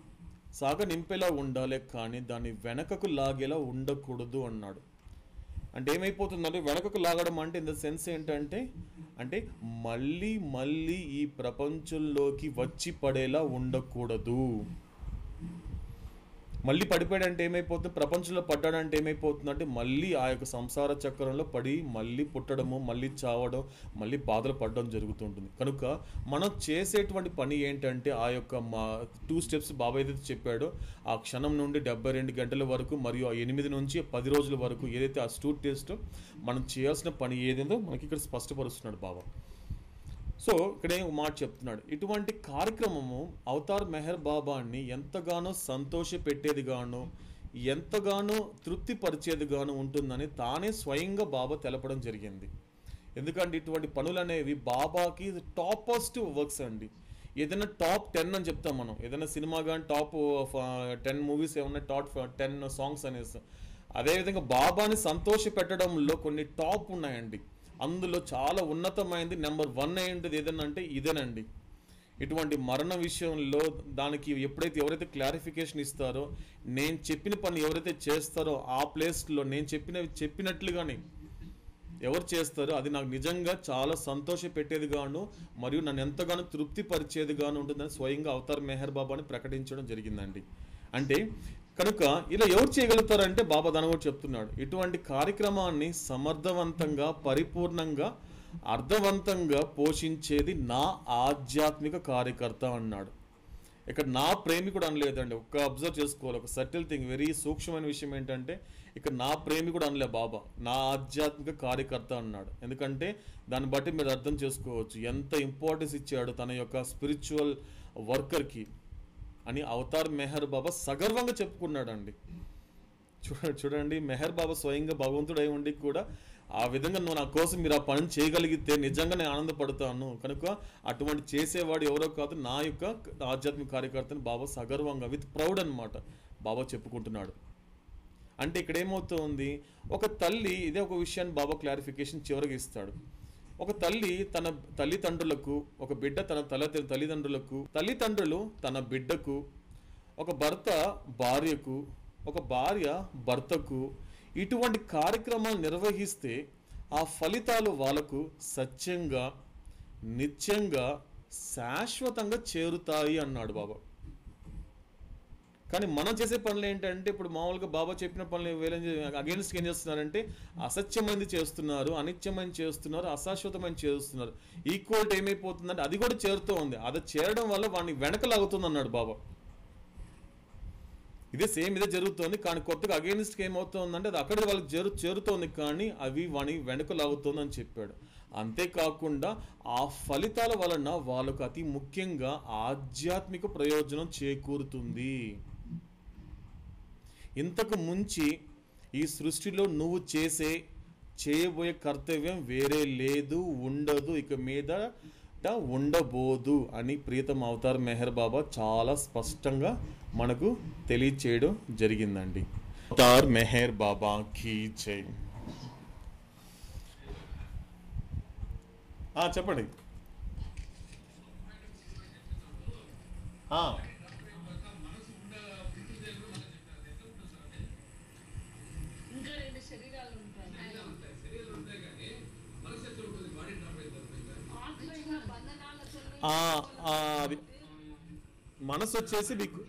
సాగ నింపేలా ఉండాలి కానీ దాన్ని వెనకకు లాగేలా ఉండకూడదు అన్నాడు అంటే ఏమైపోతుందంటే వెనకకు లాగడం అంటే ఇన్ ద సెన్స్ ఏంటంటే అంటే మళ్ళీ మళ్ళీ ఈ ప్రపంచంలోకి వచ్చి పడేలా ఉండకూడదు మళ్ళీ పడిపోయాడంటే ఏమైపోతుంది ప్రపంచంలో పడ్డాడంటే ఏమైపోతుందంటే మళ్ళీ ఆ యొక్క సంసార చక్రంలో పడి మళ్ళీ పుట్టడము మళ్ళీ చావడం మళ్ళీ బాధలు పడడం జరుగుతుంటుంది కనుక మనం చేసేటువంటి పని ఏంటంటే ఆ యొక్క మా టూ స్టెప్స్ బాబాయ్ ఏదైతే చెప్పాడో ఆ క్షణం నుండి డెబ్బై రెండు గంటల వరకు మరియు ఆ ఎనిమిది నుంచి పది రోజుల వరకు ఏదైతే ఆ స్టూ టెస్ట్ మనం చేయాల్సిన పని ఏదేందో మనకి ఇక్కడ స్పష్టపరుస్తున్నాడు బాబా సో ఇక్కడ ఏం మాట చెప్తున్నాడు ఇటువంటి కార్యక్రమము అవతార్ మెహర్ బాబాని ఎంతగానో సంతోష పెట్టేదిగాను ఎంతగానో తృప్తిపరిచేదిగాను ఉంటుందని తానే స్వయంగా బాబా తెలపడం జరిగింది ఎందుకంటే ఇటువంటి పనులు అనేవి బాబాకి టాపెస్ట్ వర్క్స్ అండి ఏదైనా టాప్ టెన్ అని చెప్తాం మనం ఏదైనా సినిమా కానీ టాప్ టెన్ మూవీస్ ఏమన్నా టాప్ టెన్ సాంగ్స్ అనేసి అదేవిధంగా బాబాని సంతోష పెట్టడంలో కొన్ని టాప్ ఉన్నాయండి అందులో చాలా ఉన్నతమైనది నెంబర్ వన్ ఏంటిది ఏదన్నా అంటే ఇదేనండి ఇటువంటి మరణ విషయంలో దానికి ఎప్పుడైతే ఎవరైతే క్లారిఫికేషన్ ఇస్తారో నేను చెప్పిన పని ఎవరైతే చేస్తారో ఆ ప్లేస్లో నేను చెప్పిన చెప్పినట్లుగానే ఎవరు చేస్తారో అది నాకు నిజంగా చాలా సంతోష పెట్టేదిగాను మరియు నన్ను ఎంతగానో తృప్తి పరిచేదిగాను ఉంటుందని స్వయంగా అవతార్ మెహర్ బాబాని ప్రకటించడం జరిగిందండి అంటే కనుక ఇలా ఎవరు చేయగలుగుతారంటే బాబా దాని కూడా చెప్తున్నాడు ఇటువంటి కార్యక్రమాన్ని సమర్థవంతంగా పరిపూర్ణంగా అర్థవంతంగా పోషించేది నా ఆధ్యాత్మిక కార్యకర్త అన్నాడు ఇక్కడ నా ప్రేమికుడు అనలేదండి ఒక్క అబ్జర్వ్ చేసుకోవాలి ఒక సటిల్ థింగ్ వెరీ సూక్ష్మమైన విషయం ఏంటంటే ఇక్కడ నా ప్రేమికుడు అనలే బాబా నా ఆధ్యాత్మిక కార్యకర్త అన్నాడు ఎందుకంటే దాన్ని బట్టి మీరు అర్థం చేసుకోవచ్చు ఎంత ఇంపార్టెన్స్ ఇచ్చాడు తన యొక్క స్పిరిచువల్ వర్కర్కి అని అవతార్ మెహర్ బాబా సగర్వంగా చెప్పుకున్నాడండి చూడ చూడండి మెహర్ బాబా స్వయంగా భగవంతుడై ఉండి కూడా ఆ విధంగా నువ్వు నా కోసం మీరు ఆ పని చేయగలిగితే నిజంగా నేను ఆనందపడతాను కనుక అటువంటి చేసేవాడు ఎవరో కాదు నా యొక్క ఆధ్యాత్మిక కార్యకర్తని బాబా సగర్వంగా విత్ ప్రౌడ్ అన్నమాట బాబా చెప్పుకుంటున్నాడు అంటే ఇక్కడ ఏమవుతుంది ఒక తల్లి ఇదే ఒక విషయాన్ని బాబా క్లారిఫికేషన్ చివరికి ఇస్తాడు ఒక తల్లి తన తల్లిదండ్రులకు ఒక బిడ్డ తన తల తల్లిదండ్రులకు తల్లిదండ్రులు తన బిడ్డకు ఒక భర్త భార్యకు ఒక భార్య భర్తకు ఇటువంటి కార్యక్రమాలు నిర్వహిస్తే ఆ ఫలితాలు వాళ్ళకు సత్యంగా నిత్యంగా శాశ్వతంగా చేరుతాయి అన్నాడు బాబా కానీ మనం చేసే పనులు ఏంటంటే ఇప్పుడు మామూలుగా బాబా చెప్పిన పనులు వేరే అగేన్స్ట్ ఏం చేస్తున్నారంటే అసత్యమైనది చేస్తున్నారు అనిత్యమైన చేస్తున్నారు అశాశ్వతమైన చేస్తున్నారు ఈక్వల్ ఏమైపోతుందంటే అది కూడా చేరుతూ ఉంది అది చేరడం వల్ల వాడిని వెనకలాగుతుంది అన్నాడు బాబా ఇదే సేమ్ ఇదే జరుగుతోంది కానీ కొత్తగా అగేనిస్ట్కి ఏమవుతుందంటే అది అక్కడ వాళ్ళకి చేరు చేరుతోంది కానీ అవి వాని వెనుక లాగుతోంది అని చెప్పాడు అంతేకాకుండా ఆ ఫలితాల వలన వాళ్ళకు అతి ముఖ్యంగా ఆధ్యాత్మిక ప్రయోజనం చేకూరుతుంది ఇంతకు ముంచి ఈ సృష్టిలో నువ్వు చేసే చేయబోయే కర్తవ్యం వేరే లేదు ఉండదు ఇక మీద ఉండబోదు అని ప్రీతం అవతార్ మెహర్ బాబా చాలా స్పష్టంగా మనకు తెలియచేయడం జరిగిందండి అవతార్ మెహర్ బాబా కీ జై ఆ, చెప్పండి ఆ, ఇంకా రెండు శరీరాలు ఉంటాయి ఆత్మ బంధనాలతో ఆ, ఆ, అది మనసు వచ్చేసి మీకు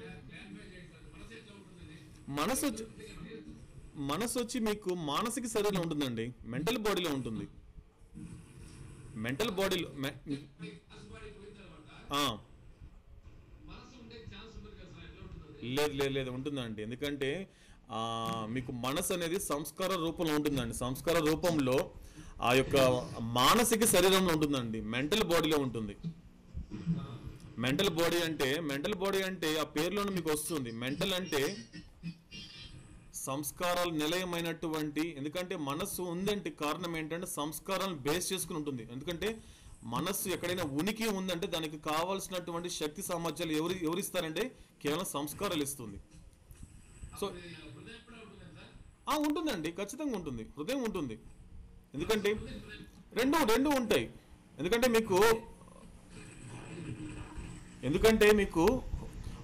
మనసు వచ్చి మనసు వచ్చి మీకు మానసిక శరీరంలో ఉంటుందండి మెంటల్ బాడీలో ఉంటుంది మెంటల్ బాడీలో మె- ఆ. లేదు లేదు లేదు ఉంటుందండి ఎందుకంటే ఆ, మీకు మనసు అనేది సంస్కార రూపంలో ఉంటుందండి సంస్కార రూపంలో ఆ యొక్క మానసిక శరీరంలో ఉంటుందండి మెంటల్ బాడీలో ఉంటుంది మెంటల్ బాడీ అంటే మెంటల్ బాడీ అంటే ఆ పేరులోనే మీకు వస్తుంది మెంటల్ అంటే సంస్కారాలు నిలయమైనటువంటి ఎందుకంటే మనస్సు ఉందంటే కారణం ఏంటంటే సంస్కారాలను బేస్ చేసుకుని ఉంటుంది ఎందుకంటే మనస్సు ఎక్కడైనా ఉనికి ఉందంటే దానికి కావాల్సినటువంటి శక్తి సామర్థ్యాలు ఎవరు ఎవరిస్తారంటే కేవలం సంస్కారాలు ఇస్తుంది సో ఆ, ఉంటుందండి ఖచ్చితంగా ఉంటుంది హృదయం ఉంటుంది ఎందుకంటే రెండు రెండు ఉంటాయి ఎందుకంటే మీకు ఎందుకంటే మీకు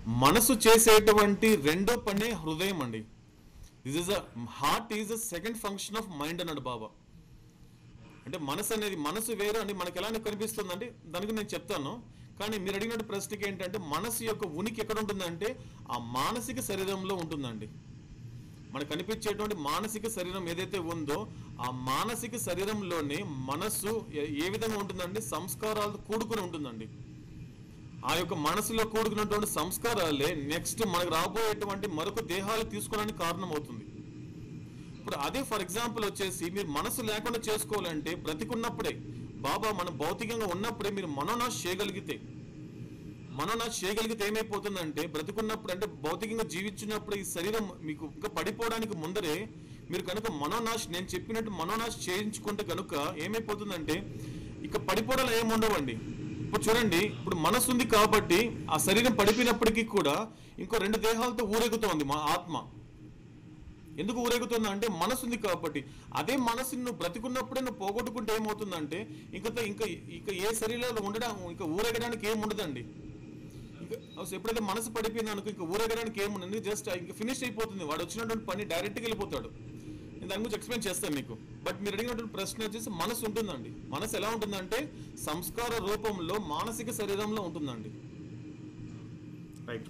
మనసు చేసేటువంటి రెండో పనే హృదయం అండి this is a heart is a second function of mind అన్నాడు బాబా అంటే మనసు అనేది మనసు వేరు అని మనకి ఎలా కనిపిస్తుందంటే దానికి నేను చెప్తాను కానీ మీరు అడిగినట్టు ప్రశ్నకి ఏంటంటే మనసు యొక్క ఉనికి ఎక్కడ ఉంటుందంటే ఆ మానసిక శరీరంలో ఉంటుందండి మనకు కనిపించేటువంటి మానసిక శరీరం ఏదైతే ఉందో ఆ మానసిక శరీరంలోనే మనస్సు ఏ- ఏ విధంగా ఉంటుందండి సంస్కారాలతో కూడుకుని ఉంటుందండి ఆ యొక్క మనసులో కూడుకున్నటువంటి సంస్కారాలే నెక్స్ట్ మనకు రాబోయేటువంటి మరొక దేహాలు తీసుకోవడానికి కారణం అవుతుంది ఇప్పుడు అదే ఫర్ ఎగ్జాంపుల్ వచ్చేసి మీరు మనసు లేకుండా చేసుకోవాలంటే బ్రతికున్నప్పుడే బాబా మన భౌతికంగా ఉన్నప్పుడే మీరు మనోనాశ చేయగలిగితే మనోనాశ చేయగలిగితే ఏమైపోతుందంటే బ్రతికున్నప్పుడు అంటే భౌతికంగా జీవించినప్పుడు ఈ శరీరం మీకు ఇంకా పడిపోవడానికి ముందరే మీరు కనుక మనోనాశ నేను చెప్పినట్టు మనోనాశ చేయించుకుంటే కనుక ఏమైపోతుందంటే ఇక పడిపోవడం ఏముండవండి ఇప్పుడు చూడండి ఇప్పుడు మనసు ఉంది కాబట్టి ఆ శరీరం పడిపోయినప్పటికీ కూడా ఇంకో రెండు దేహాలతో ఊరేగుతోంది మా ఆత్మ ఎందుకు ఊరేగుతున్నా అంటే మనసు ఉంది కాబట్టి అదే మనసుని నువ్వు బ్రతికున్నప్పుడే నువ్వు పోగొట్టుకుంటే ఏమవుతుందంటే ఇంకా ఇంకా ఇంకా ఏ శరీరంలో ఉండడం ఇంకా ఊరేగడానికి ఏం ఉండదండి ఇంకా అసలు ఎప్పుడైతే మనసు పడిపోయింది అనుకో ఇంకా ఊరేగడానికి ఏముండదు జస్ట్ ఇంకా ఫినిష్ అయిపోతుంది వాడు వచ్చినటువంటి పని డైరెక్ట్గా వెళ్ళిపోతాడు నేను దాని గురించి ఎక్స్ప్లెయిన్ చేస్తాను మీకు బట్ మీరు అడిగినటువంటి ప్రశ్న వచ్చేసి మనసు ఉంటుందండి మనసు ఎలా ఉంటుందంటే సంస్కార రూపంలో మానసిక శరీరంలో ఉంటుందండి రైట్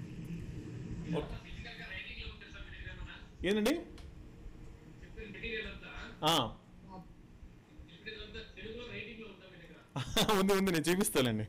ఏంటండి ఆ. ఉంది ఉంది నేను చూపిస్తానండి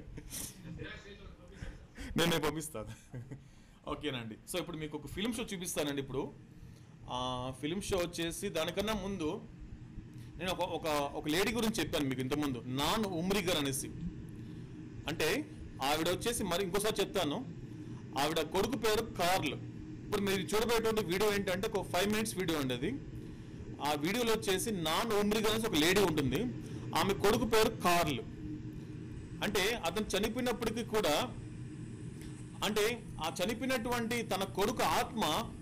నేను నేను పంపిస్తాను ఓకేనండి సో ఇప్పుడు మీకు ఒక ఫిలిం షో చూపిస్తానండి ఇప్పుడు ఆ ఫిలిం షో వచ్చేసి దానికన్నా ముందు నేను ఒక ఒక ఒక లేడీ గురించి చెప్పాను మీకు ఇంతకుముందు నాన్ ఉమ్రిగర్ అనేసి అంటే ఆవిడ వచ్చేసి మరి ఇంకోసారి చెప్తాను ఆవిడ కొడుకు పేరు కార్ల్ ఇప్పుడు మీరు చూడబోయేటువంటి వీడియో ఏంటంటే ఒక ఫైవ్ మినిట్స్ వీడియో అండి అది ఆ వీడియోలో వచ్చేసి నాన్ ఉమ్రిగర్ అనేసి ఒక లేడీ ఉంటుంది ఆమె కొడుకు పేరు కార్ల్ అంటే అతను చనిపోయినప్పటికీ కూడా అంటే ఆ చనిపోయినటువంటి తన కొడుకు ఆత్మ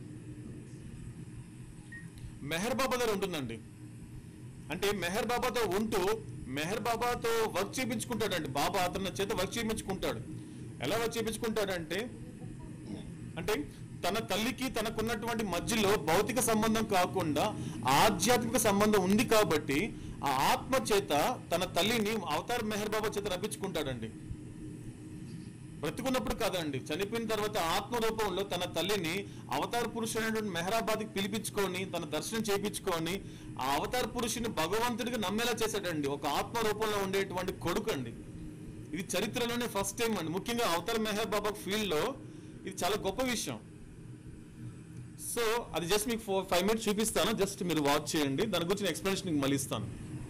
మెహర్ బాబా దగ్గర ఉంటుందండి అంటే మెహర్ బాబాతో ఉంటూ మెహర్ బాబాతో వర్క్ చేయించుకుంటాడండి బాబా అతని చేత వర్క్ చేయించుకుంటాడు ఎలా వర్క్ చేయించుకుంటాడంటే అంటే తన తల్లికి తనకున్నటువంటి మధ్యలో భౌతిక సంబంధం కాకుండా ఆధ్యాత్మిక సంబంధం ఉంది కాబట్టి ఆ ఆత్మ చేత తన తల్లిని అవతార్ మెహర్ బాబా చేత రప్పించుకుంటాడండి బ్రతికున్నప్పుడు కాదండి చనిపోయిన తర్వాత ఆత్మ రూపంలో తన తల్లిని అవతార పురుషుడైనటువంటి మెహరాబాద్కి పిలిపించుకొని తన దర్శనం చేయించుకొని ఆ అవతార పురుషుని భగవంతుడికి నమ్మేలా చేశాడండి ఒక ఆత్మ రూపంలో ఉండేటువంటి కొడుకు అండి ఇది చరిత్రలోనే ఫస్ట్ టైం అండి ముఖ్యంగా అవతార్ మెహర్ బాబా ఫీల్డ్ లో ఇది చాలా గొప్ప విషయం సో అది జస్ట్ మీకు ఫోర్ ఫైవ్ మినిట్స్ చూపిస్తాను జస్ట్ మీరు వాచ్ చేయండి దాని గురించి ఎక్స్ప్లెనేషన్ మీకు మళ్ళీ ఇస్తాను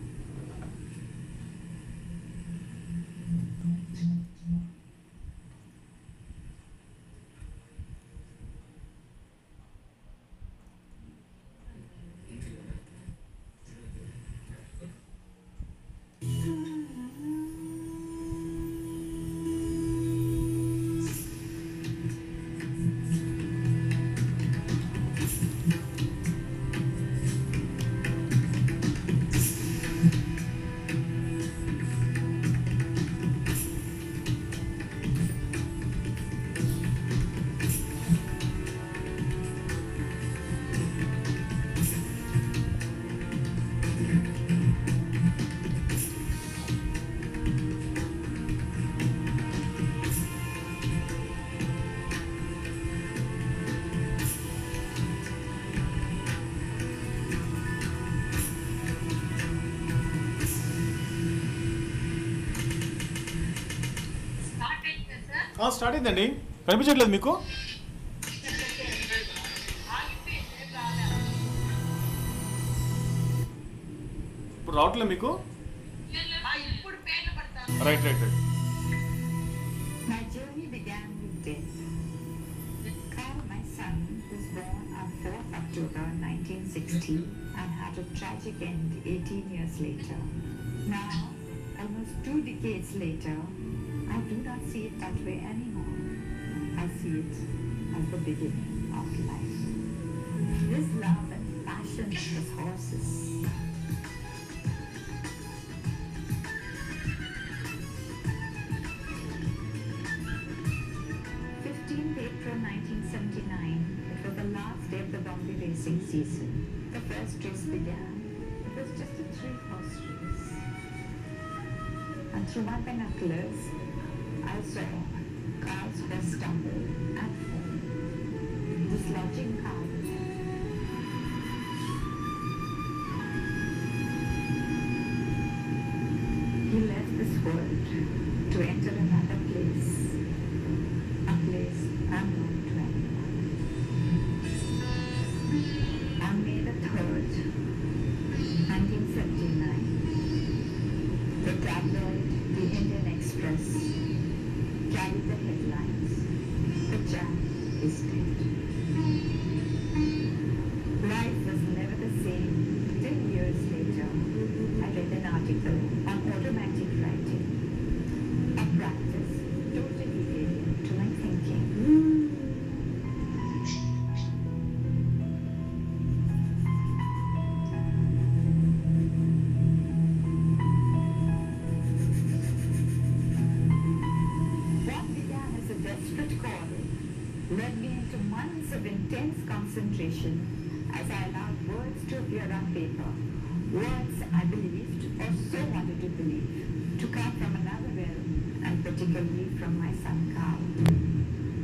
స్టార్ట్ అయిందా సార్ స్టార్ట్ అయిందండి కనిపించట్లేదు మీకు ఆగిపోయింది రాలే ఇప్పుడు రావట్లేదు మీకు ఆ, ఇప్పుడు పేర్లు పడతాను right right right My journey began with death. Carl, my son, was born on 4th October 1960 and had a tragic end 18 years later. Now, almost two decades later, I do not see it that way anymore. I see it as the beginning of life. This love and passion for horses Fifteen day season. The first race began. It was just a three-horse race. And through my binoculars, I saw cars horse stumble and fall, dislodging cows. He left this world to enter another place, a place unknown to anyone. On May the 3rd, 1979, the tabloid The Indian Express carried the headlines, The Jam is dead. Life was never the same till years later. I read an article on automatic writing, a practice totally alien to my thinking. What began as a desperate call led me into months of intense concentration as I allowed words to appear on paper. Words I believed, or so wanted to believe, to come from another realm, and particularly from my son Carl.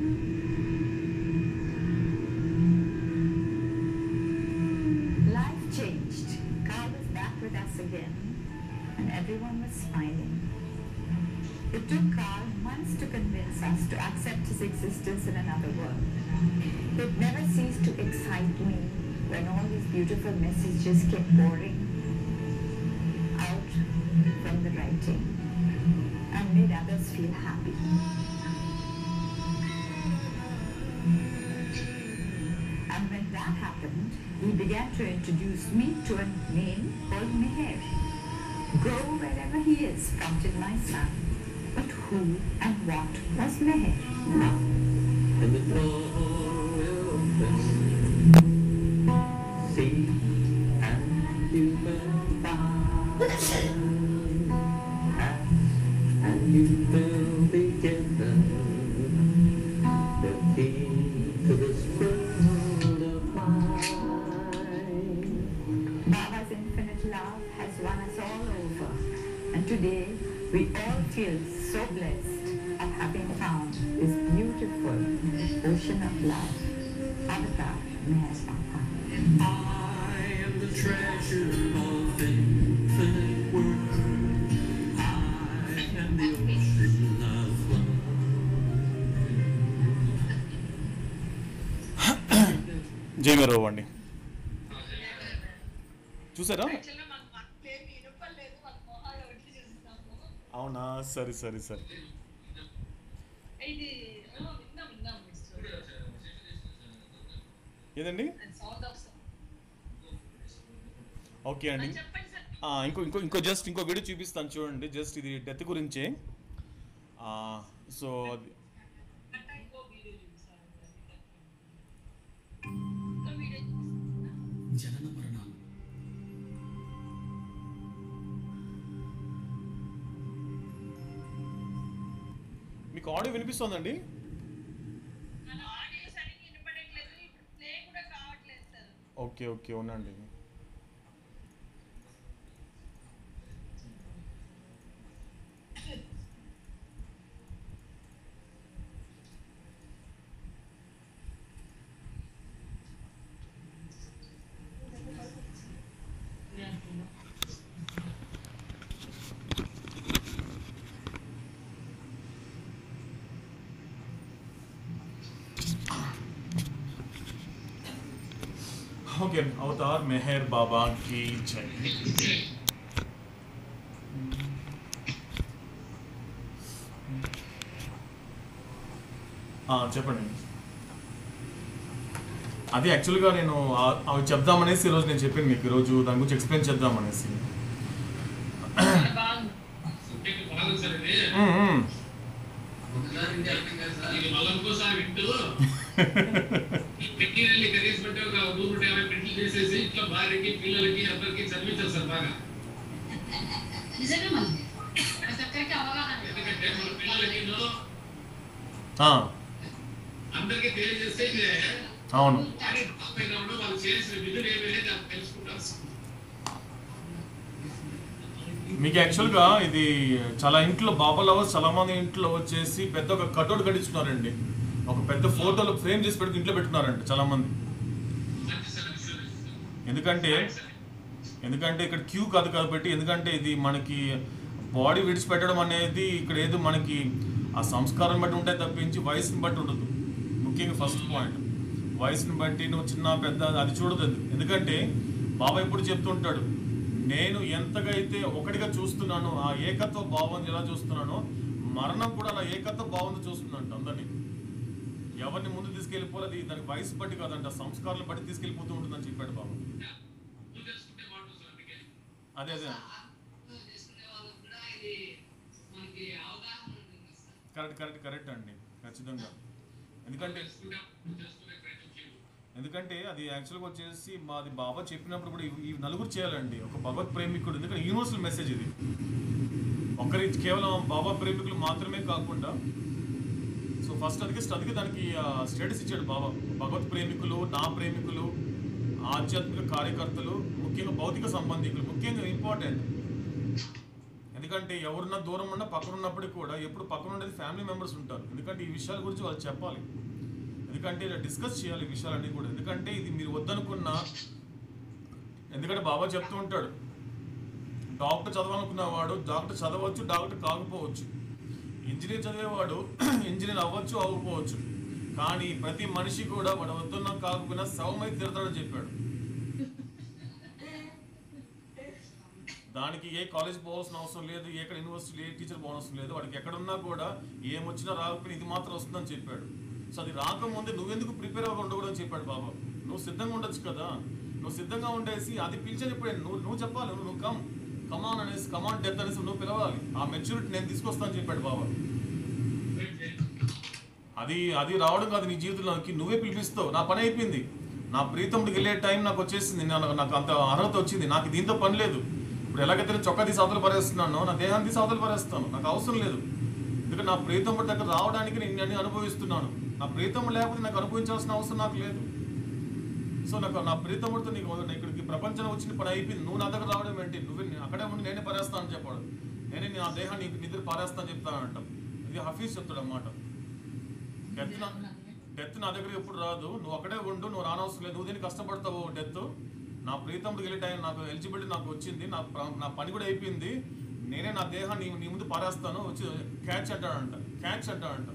Life changed. Carl was back with us again, and everyone was smiling. It took Carl months to convince us to accept his existence in another world. It never ceased to excite me when all these beautiful messages kept pouring out from the writing and made others feel happy. And when that happened, he began to introduce me to a name called Meher. Go wherever he is, prompted my son. But who and what was Meher? and the door will open. See, and you will find. Ask, and you will be given the key to this world of mine. Baba's infinite love has won us all over. And today, we all feel so blessed of having found this beautiful ocean of love. Avatar Meher Baba. I am the treasure of infinite worth. I am the ocean of love. జయమేరావు అండి చూసారా యాక్చువల్గా మాకు మాకేమి వినపడలేదు వాళ్ళ మొహాలు ఒకటి చూస్తున్నాము అవునా సరే సరే సరే ఇది ఓ, విన్నాం విన్నాం మిస్టర్ ఏదండి సౌండ్ ఆఫ్ ఓకే అండి చెప్పండి సార్ ఆ, ఇంకో ఇంకో ఇంకో జస్ట్ ఇంకో వీడియో చూపిస్తాను చూడండి జస్ట్ ఇది డెత్ గురించే సో అది అట్టా ఇంకో వీడియో చూపిస్తాను ఇంకో వీడియో జనన మరణాలు మీకు ఆడియో వినిపిస్తోందండి మన ఆడియో సరిగ్గా వినపడట్లేదు ఇప్పుడు ప్లే కూడా కావట్లేదు సార్ ఓకే ఓకే ఉండండి ఓకే అవతార్ మెహర్ బాబా की जय ఆ, చెప్పండి అది యాక్చువల్గా నేను ఆ- అవి చెప్దామనేసి ఈరోజు నేను చెప్పాను మీకు ఈరోజు దాని గురించి ఎక్స్ప్లెయిన్ చేద్దామనేసి చాలా బాగుంది సబ్జెక్ట్ బాగుంది సార్ ఇది మ్మ్, మ్మ్. ఒకసారి వింటే అర్థం కాదు సార్ ఇది మళ్ళీ ఇంకోసారి వింటూ మెటీరియల్ కనీసం అంటే ఒక నూరు నూట యాభై ప్రింట్లు చేసేసి ఇట్లా భార్యకి పిల్లలకి అందరికి చదివించారు సార్ బాగా నిజమే మళ్ళీ ప్రతి ఒక్కరికి అవగాహన ఎందుకంటే మన పిల్లలకి ఆ, అందరికీ తెలియజేస్తే ఇది అవును కానీ అయినప్పుడు వాళ్ళు చేసిన విధులు ఏమైనా దాన్ని తెలుసుకుంటారు మీకు యాక్చువల్గా ఇది చాలా ఇంట్లో బాబా లవర్స్ చాలా మంది ఇంట్లో వచ్చేసి పెద్ద ఒక కటౌట్ కట్టించున్నారండి ఒక పెద్ద ఫోటోలు ఫ్రేమ్ చేసి పెట్టుకుని ఇంట్లో పెట్టుకున్నారండి చాలా మంది మంచి సెలక్షన్ ఎందుకంటే ఎందుకంటే ఇక్కడ క్యూ కాదు కాబట్టి ఎందుకంటే ఇది మనకి బాడీ విడిచిపెట్టడం అనేది ఇక్కడ ఏదో మనకి ఆ సంస్కారం బట్టి ఉంటాయి తప్పించి వయసుని బట్టి ఉండదు ముఖ్యంగా ఫస్ట్ పాయింట్ వయసుని బట్టి నువ్వు చిన్న పెద్ద అది చూడదు అది. ఎందుకంటే బాబా ఎప్పుడు చెప్తుంటాడు నేను ఎంతగా అయితే ఒకటిగా చూస్తున్నానో ఆ ఏకత్వ భావం ఎలా చూస్తున్నానో మరణం కూడా అలా ఏకత్వ భావంతో చూస్తుందంట అందరినీ ఎవరిని ముందు తీసుకెళ్ళిపోవాలి అది దానికి వయసు బట్టి కాదంట సంస్కారాలను బట్టి తీసుకెళ్ళిపోతూ ఉంటుందని చెప్పాడు బాబా నువ్వు తెలుసుకుంటే బాగుంటుంది సార్ అందుకే అదే అదే అర్థం చేసుకునే వాళ్ళకి కూడా ఇది మనకి అవగాహన ఉంటుంది సార్ కరెక్ట్ కరెక్ట్ కరెక్ట్ అండి ఖచ్చితంగా ఎందుకంటే తెలుసుకుంటే చేసుకునే ప్రయత్నం చేయండి ఎందుకంటే అది యాక్చువల్గా వచ్చేసి మాది బాబా చెప్పినప్పుడు కూడా ఇవి- ఇవి నలుగురు చేయాలండి ఒక భగవత్ ప్రేమికుడు ఎందుకంటే యూనివర్సల్ మెసేజ్ ఇది ఒకరి కేవలం బాబా ప్రేమికులు మాత్రమే కాకుండా సో ఫస్ట్ అందుకే అందుకే దానికి స్టేటస్ ఇచ్చాడు బాబా భగవత్ ప్రేమికులు నా ప్రేమికులు ఆధ్యాత్మిక కార్యకర్తలు ముఖ్యంగా భౌతిక సంబంధికులు ముఖ్యంగా ఇంపార్టెంట్ ఎందుకంటే ఎవరున్నా దూరం ఉన్నా పక్కన ఉన్నప్పటికీ కూడా ఎప్పుడు పక్కన ఉండేది ఫ్యామిలీ మెంబర్స్ ఉంటారు ఎందుకంటే ఈ విషయాల గురించి వాళ్ళు చెప్పాలి ఎందుకంటే ఇలా డిస్కస్ చేయాలి ఈ విషయాలన్నీ కూడా ఎందుకంటే ఇది మీరు వద్దనుకున్న ఎందుకంటే బాబా చెప్తూ ఉంటాడు డాక్టర్ చదవాలనుకున్నవాడు డాక్టర్ చదవచ్చు డాక్టర్ కాకపోవచ్చు ఇంజనీర్ చదివేవాడు ఇంజనీర్ అవ్వచ్చు అవ్వకపోవచ్చు కానీ ప్రతి మనిషి కూడా వాడు వద్దున్నా కాకపోయినా శవమై తీరుతాడని చెప్పాడు దానికి ఏ కాలేజ్ పోవాల్సిన అవసరం లేదు ఎక్కడ యూనివర్సిటీ ఏ టీచర్ పోవాల్సిన లేదు వాడికి ఎక్కడున్నా కూడా ఏమొచ్చినా రాకపోయినా ఇది మాత్రం వస్తుందని చెప్పాడు సో అది రాకముందే నువ్వెందుకు ప్రిపేర్ అవ్వకుండా ఉండకూడదని చెప్పాడు బాబా నువ్వు సిద్ధంగా ఉండొచ్చు కదా నువ్వు సిద్ధంగా ఉండేసి అది పిలిచని చెప్పాడు నువ్వు నువ్వు చెప్పాలి నువ్వు కమ్ కమాన్ అనేసి కమాన్ డెత్ అనేసి నువ్వు పిలవాలి ఆ మెచ్యూరిటీ నేను తీసుకొస్తానని చెప్పాడు బాబా అది అది రావడం కాదు నీ జీవితంలోకి నువ్వే పిలిపిస్తావు నా పని అయిపోయింది నా ప్రీతముడికి వెళ్ళే టైం నాకు వచ్చేసింది నాకు నాకు అంత అర్హత వచ్చింది నాకు దీంతో పని లేదు ఇప్పుడు ఎలాగైతే నేను చొక్కా తీసి అవతలు పరేస్తున్నానో నా దేహాన్ని తీసి అవతలు పరేస్తాను నాకు అవసరం లేదు ఎందుకంటే నా ప్రీతముడి దగ్గర రావడానికి నేను అన్ని అనుభవిస్తున్నాను నా ప్రీతముడు లేకపోతే నాకు అనుభవించాల్సిన అవసరం నాకు లేదు సో నాకు నా ప్రీతముడితో నీకు నేను ఇక్కడికి ప్రపంచం వచ్చిన పని అయిపోయింది నువ్వు నా దగ్గర రావడం ఏంటి నువ్వు అక్కడే ఉండి నేనే పరేస్తానని చెప్పాడు నేనే నా దేహాన్ని నిద్ర పారేస్తానని చెప్తానంట ఇది హఫీజ్ చెప్తాడు అన్నమాట డెత్ నా డెత్ నా దగ్గర ఎప్పుడు రాదు నువ్వు అక్కడే ఉండు నువ్వు రానవసరం లేదు నువ్వు దీన్ని కష్టపడతావు డెత్ నా ప్రీతముడికి వెళ్ళే టైం నాకు ఎలిజిబిలిటీ నాకు వచ్చింది నా ప్ర- నా పని కూడా అయిపోయింది నేనే నా దేహాన్ని నీ ముందు పారేస్తాను వచ్చి క్యాచ్ అంటాడంట క్యాచ్ అంటాడంట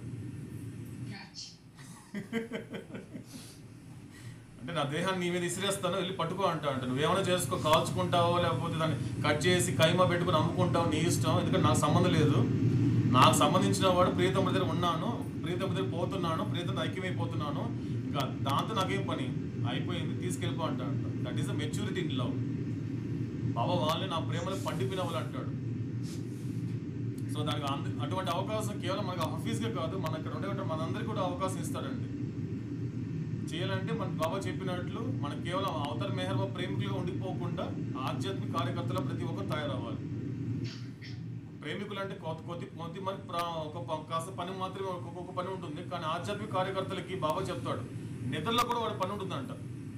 అంటే నా దేహాన్ని నీ మీద ఇసిరేస్తాను వెళ్ళి పట్టుకో అంటా అంట నువ్వేమైనా చేసుకో కాల్చుకుంటావో లేకపోతే దాన్ని కట్ చేసి కైమా పెట్టుకుని అమ్ముకుంటావు నీ ఇష్టం ఎందుకంటే నాకు సంబంధం లేదు నాకు సంబంధించిన వాడు ప్రీతమ్మ దగ్గర ఉన్నాను ప్రీతమ్మ దగ్గర పోతున్నాను ప్రీతం ఐక్యమైపోతున్నాను ఇంకా దాంతో నాకేం పని అయిపోయింది తీసుకెళ్ళిపో అంటా అంట that is the maturity in love Baba వాళ్ళని నా ప్రేమలో పండిపోయిన వాళ్ళు అంటాడు సో దానికి అంద- అటువంటి అవకాశం కేవలం మనకు హఫీజ్గా కాదు మన ఇక్కడ ఉండే మనందరికీ కూడా అవకాశం ఇస్తాడండి చేయాలంటే మన బాబా చెప్పినట్లు మనం కేవలం అవతల మెహర్బా ప్రేమికులుగా ఉండిపోకుండా ఆధ్యాత్మిక కార్యకర్తల ప్రతి ఒక్కరు తయారవ్వాలి ప్రేమికులు అంటే కొద్ది కొద్ది కొద్ది మంది ప్రా- ఒక ప- కాస్త పని మాత్రమే ఒక్కొక్క పని ఉంటుంది కానీ ఆధ్యాత్మిక కార్యకర్తలకి బాబా చెప్తాడు నిద్రలో కూడా వాడి పని ఉంటుందంట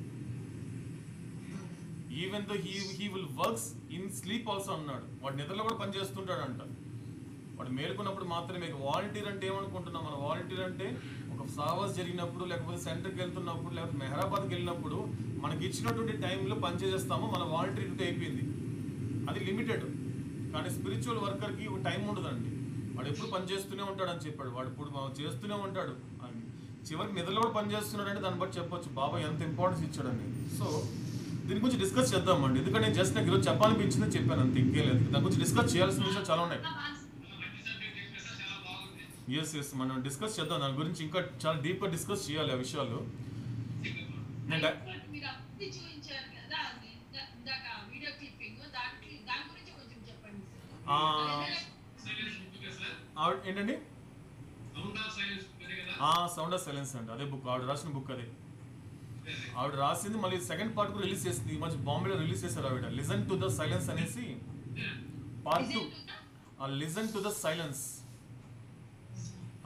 even though he he will works in sleep also అన్నాడు వాడు నిద్రలో కూడా పని చేస్తుంటాడంట వాడు మేలుకున్నప్పుడు మాత్రమే వాలంటీర్ అంటే ఏమనుకుంటున్నాం మన వాలంటీర్ అంటే ఒక సావాస్ జరిగినప్పుడు లేకపోతే సెంటర్కి వెళ్తున్నప్పుడు లేకపోతే మెహరాబాద్కి వెళ్ళినప్పుడు మనకి ఇచ్చినటువంటి టైంలో పని చేసేస్తాము మన వాలంటీర్ డ్యూటీ అయిపోయింది అది లిమిటెడ్ కానీ స్పిరిచువల్ వర్కర్కి ఒక టైం ఉండదండి వాడు ఎప్పుడు పని చేస్తూనే ఉంటాడు అని చెప్పాడు వాడు ఇప్పుడు మా- చేస్తూనే ఉంటాడు అని. చివరికి నిద్రలో కూడా పని చేస్తున్నాడంటే దాన్ని బట్టి చెప్పొచ్చు బాబా ఎంత ఇంపార్టెన్స్ ఇచ్చాడని సో దీని గురించి డిస్కస్ చేద్దామండి ఎందుకంటే నేను జస్ట్ నాకు ఈరోజు చెప్పాలనిపించింది చెప్పాను అంత ఇంకేం లేదు దాని గురించి డిస్కస్ చేయాల్సిన విషయాలు చాలా ఉన్నాయి మంచి సబ్జెక్ట్ చెప్పేసి చాలా బాగుంది ఎస్ ఎస్ మనం డిస్కస్ చేద్దాం దాని గురించి ఇంకా చాలా డీప్గా డిస్కస్ చేయాలి ఆ విషయాలు నేను డై- మీరు అప్పుడు చూపించారు కదా అది ఇందా- ఇందాక వీడియో క్లిప్పింగ్ దానికి దాని గురించి కొంచెం చెప్పండి సార్ ఆ, సైలెన్స్ బుక్ కదా సార్ ఆవిడ ఏంటండి సౌండ్ ఆఫ్ సైలెన్స్ బుక్ అదే కదా ఆ సౌండ్ ఆఫ్ సైలెన్స్ అండి అదే బుక్ ఆవిడ రాసిన బుక్ అదే ఆవిడ రాసింది మళ్ళీ సెకండ్ పార్ట్ కూడా రిలీజ్ చేసింది ఈ మధ్య బాంబేలో రిలీజ్ చేశారు ఆవిడ లిజన్ టు ద సైలెన్స్ అనేసి part two listen to the silence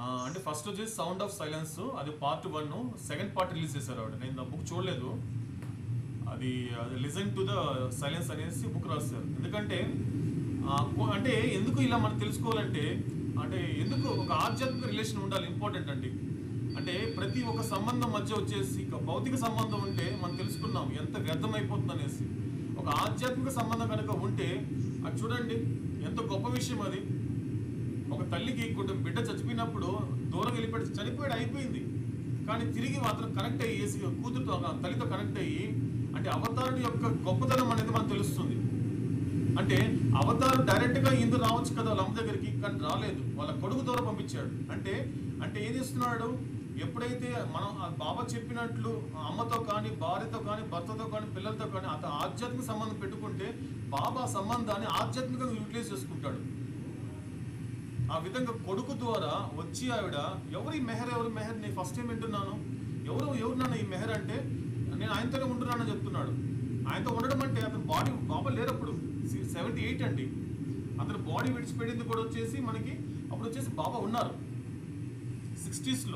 ఆ, అంటే ఫస్ట్ వచ్చేసి సౌండ్ ఆఫ్ సైలెన్స్ అది part one second part release చేశారు ఆవిడ నేను బుక్ చూడలేదు అది లిజన్ టు ద సైలెన్స్ అనేసి బుక్ రాశారు ఎందుకంటే ఆ, కొ- అంటే ఎందుకు ఇలా మనం తెలుసుకోవాలంటే అంటే ఎందుకు ఒక ఆధ్యాత్మిక రిలేషన్ ఉండాలి ఇంపార్టెంట్ అండి అంటే ప్రతి ఒక్క సంబంధం మధ్య వచ్చేసి ఇక భౌతిక సంబంధం ఉంటే మనం తెలుసుకున్నాం ఎంత వ్యర్థం అయిపోతుంది అనేసి ఒక ఆధ్యాత్మిక సంబంధం కనుక ఉంటే అది చూడండి ఎంత గొప్ప విషయం అది ఒక తల్లికి కుటుంబ బిడ్డ చచ్చిపోయినప్పుడు దూరం వెళ్ళిపోయి చనిపోయాడు అయిపోయింది కానీ తిరిగి అతను కనెక్ట్ అయ్యేసి కూతురుతో ఆ తల్లితో కనెక్ట్ అయ్యి అంటే అవతారుడి యొక్క గొప్పతనం అనేది మనకు తెలుస్తుంది అంటే అవతారు డైరెక్ట్ గా ఇందు రావచ్చు కదా వాళ్ళ అమ్మ దగ్గరికి కానీ రాలేదు వాళ్ళ కొడుకు ద్వారా పంపించాడు అంటే అంటే ఏం చేస్తున్నాడు ఎప్పుడైతే మనం ఆ బాబా చెప్పినట్లు ఆ అమ్మతో కానీ భార్యతో కానీ భర్తతో కానీ పిల్లలతో కానీ అతను ఆధ్యాత్మిక సంబంధం పెట్టుకుంటే బాబా ఆ సంబంధాన్ని ఆధ్యాత్మికంగా యూటిలైజ్ చేసుకుంటాడు ఆ విధంగా కొడుకు ద్వారా వచ్చి ఆవిడ ఎవరు ఈ మెహర్ ఎవరు మెహర్ నేను ఫస్ట్ టైం వింటున్నాను ఎవరు ఎవరు నాన్న ఈ మెహర్ అంటే నేను ఆయనతోనే ఉంటున్నానని చెప్తున్నాడు ఆయనతో ఉండడం అంటే అతను బాడీ బాబా లేరు అప్పుడు సెవెంటీ ఎయిట్ అండి అతను బాడీ విడిచిపెట్టింది కూడా వచ్చేసి మనకి అప్పుడు వచ్చేసి బాబా ఉన్నారు సిక్స్టీస్లో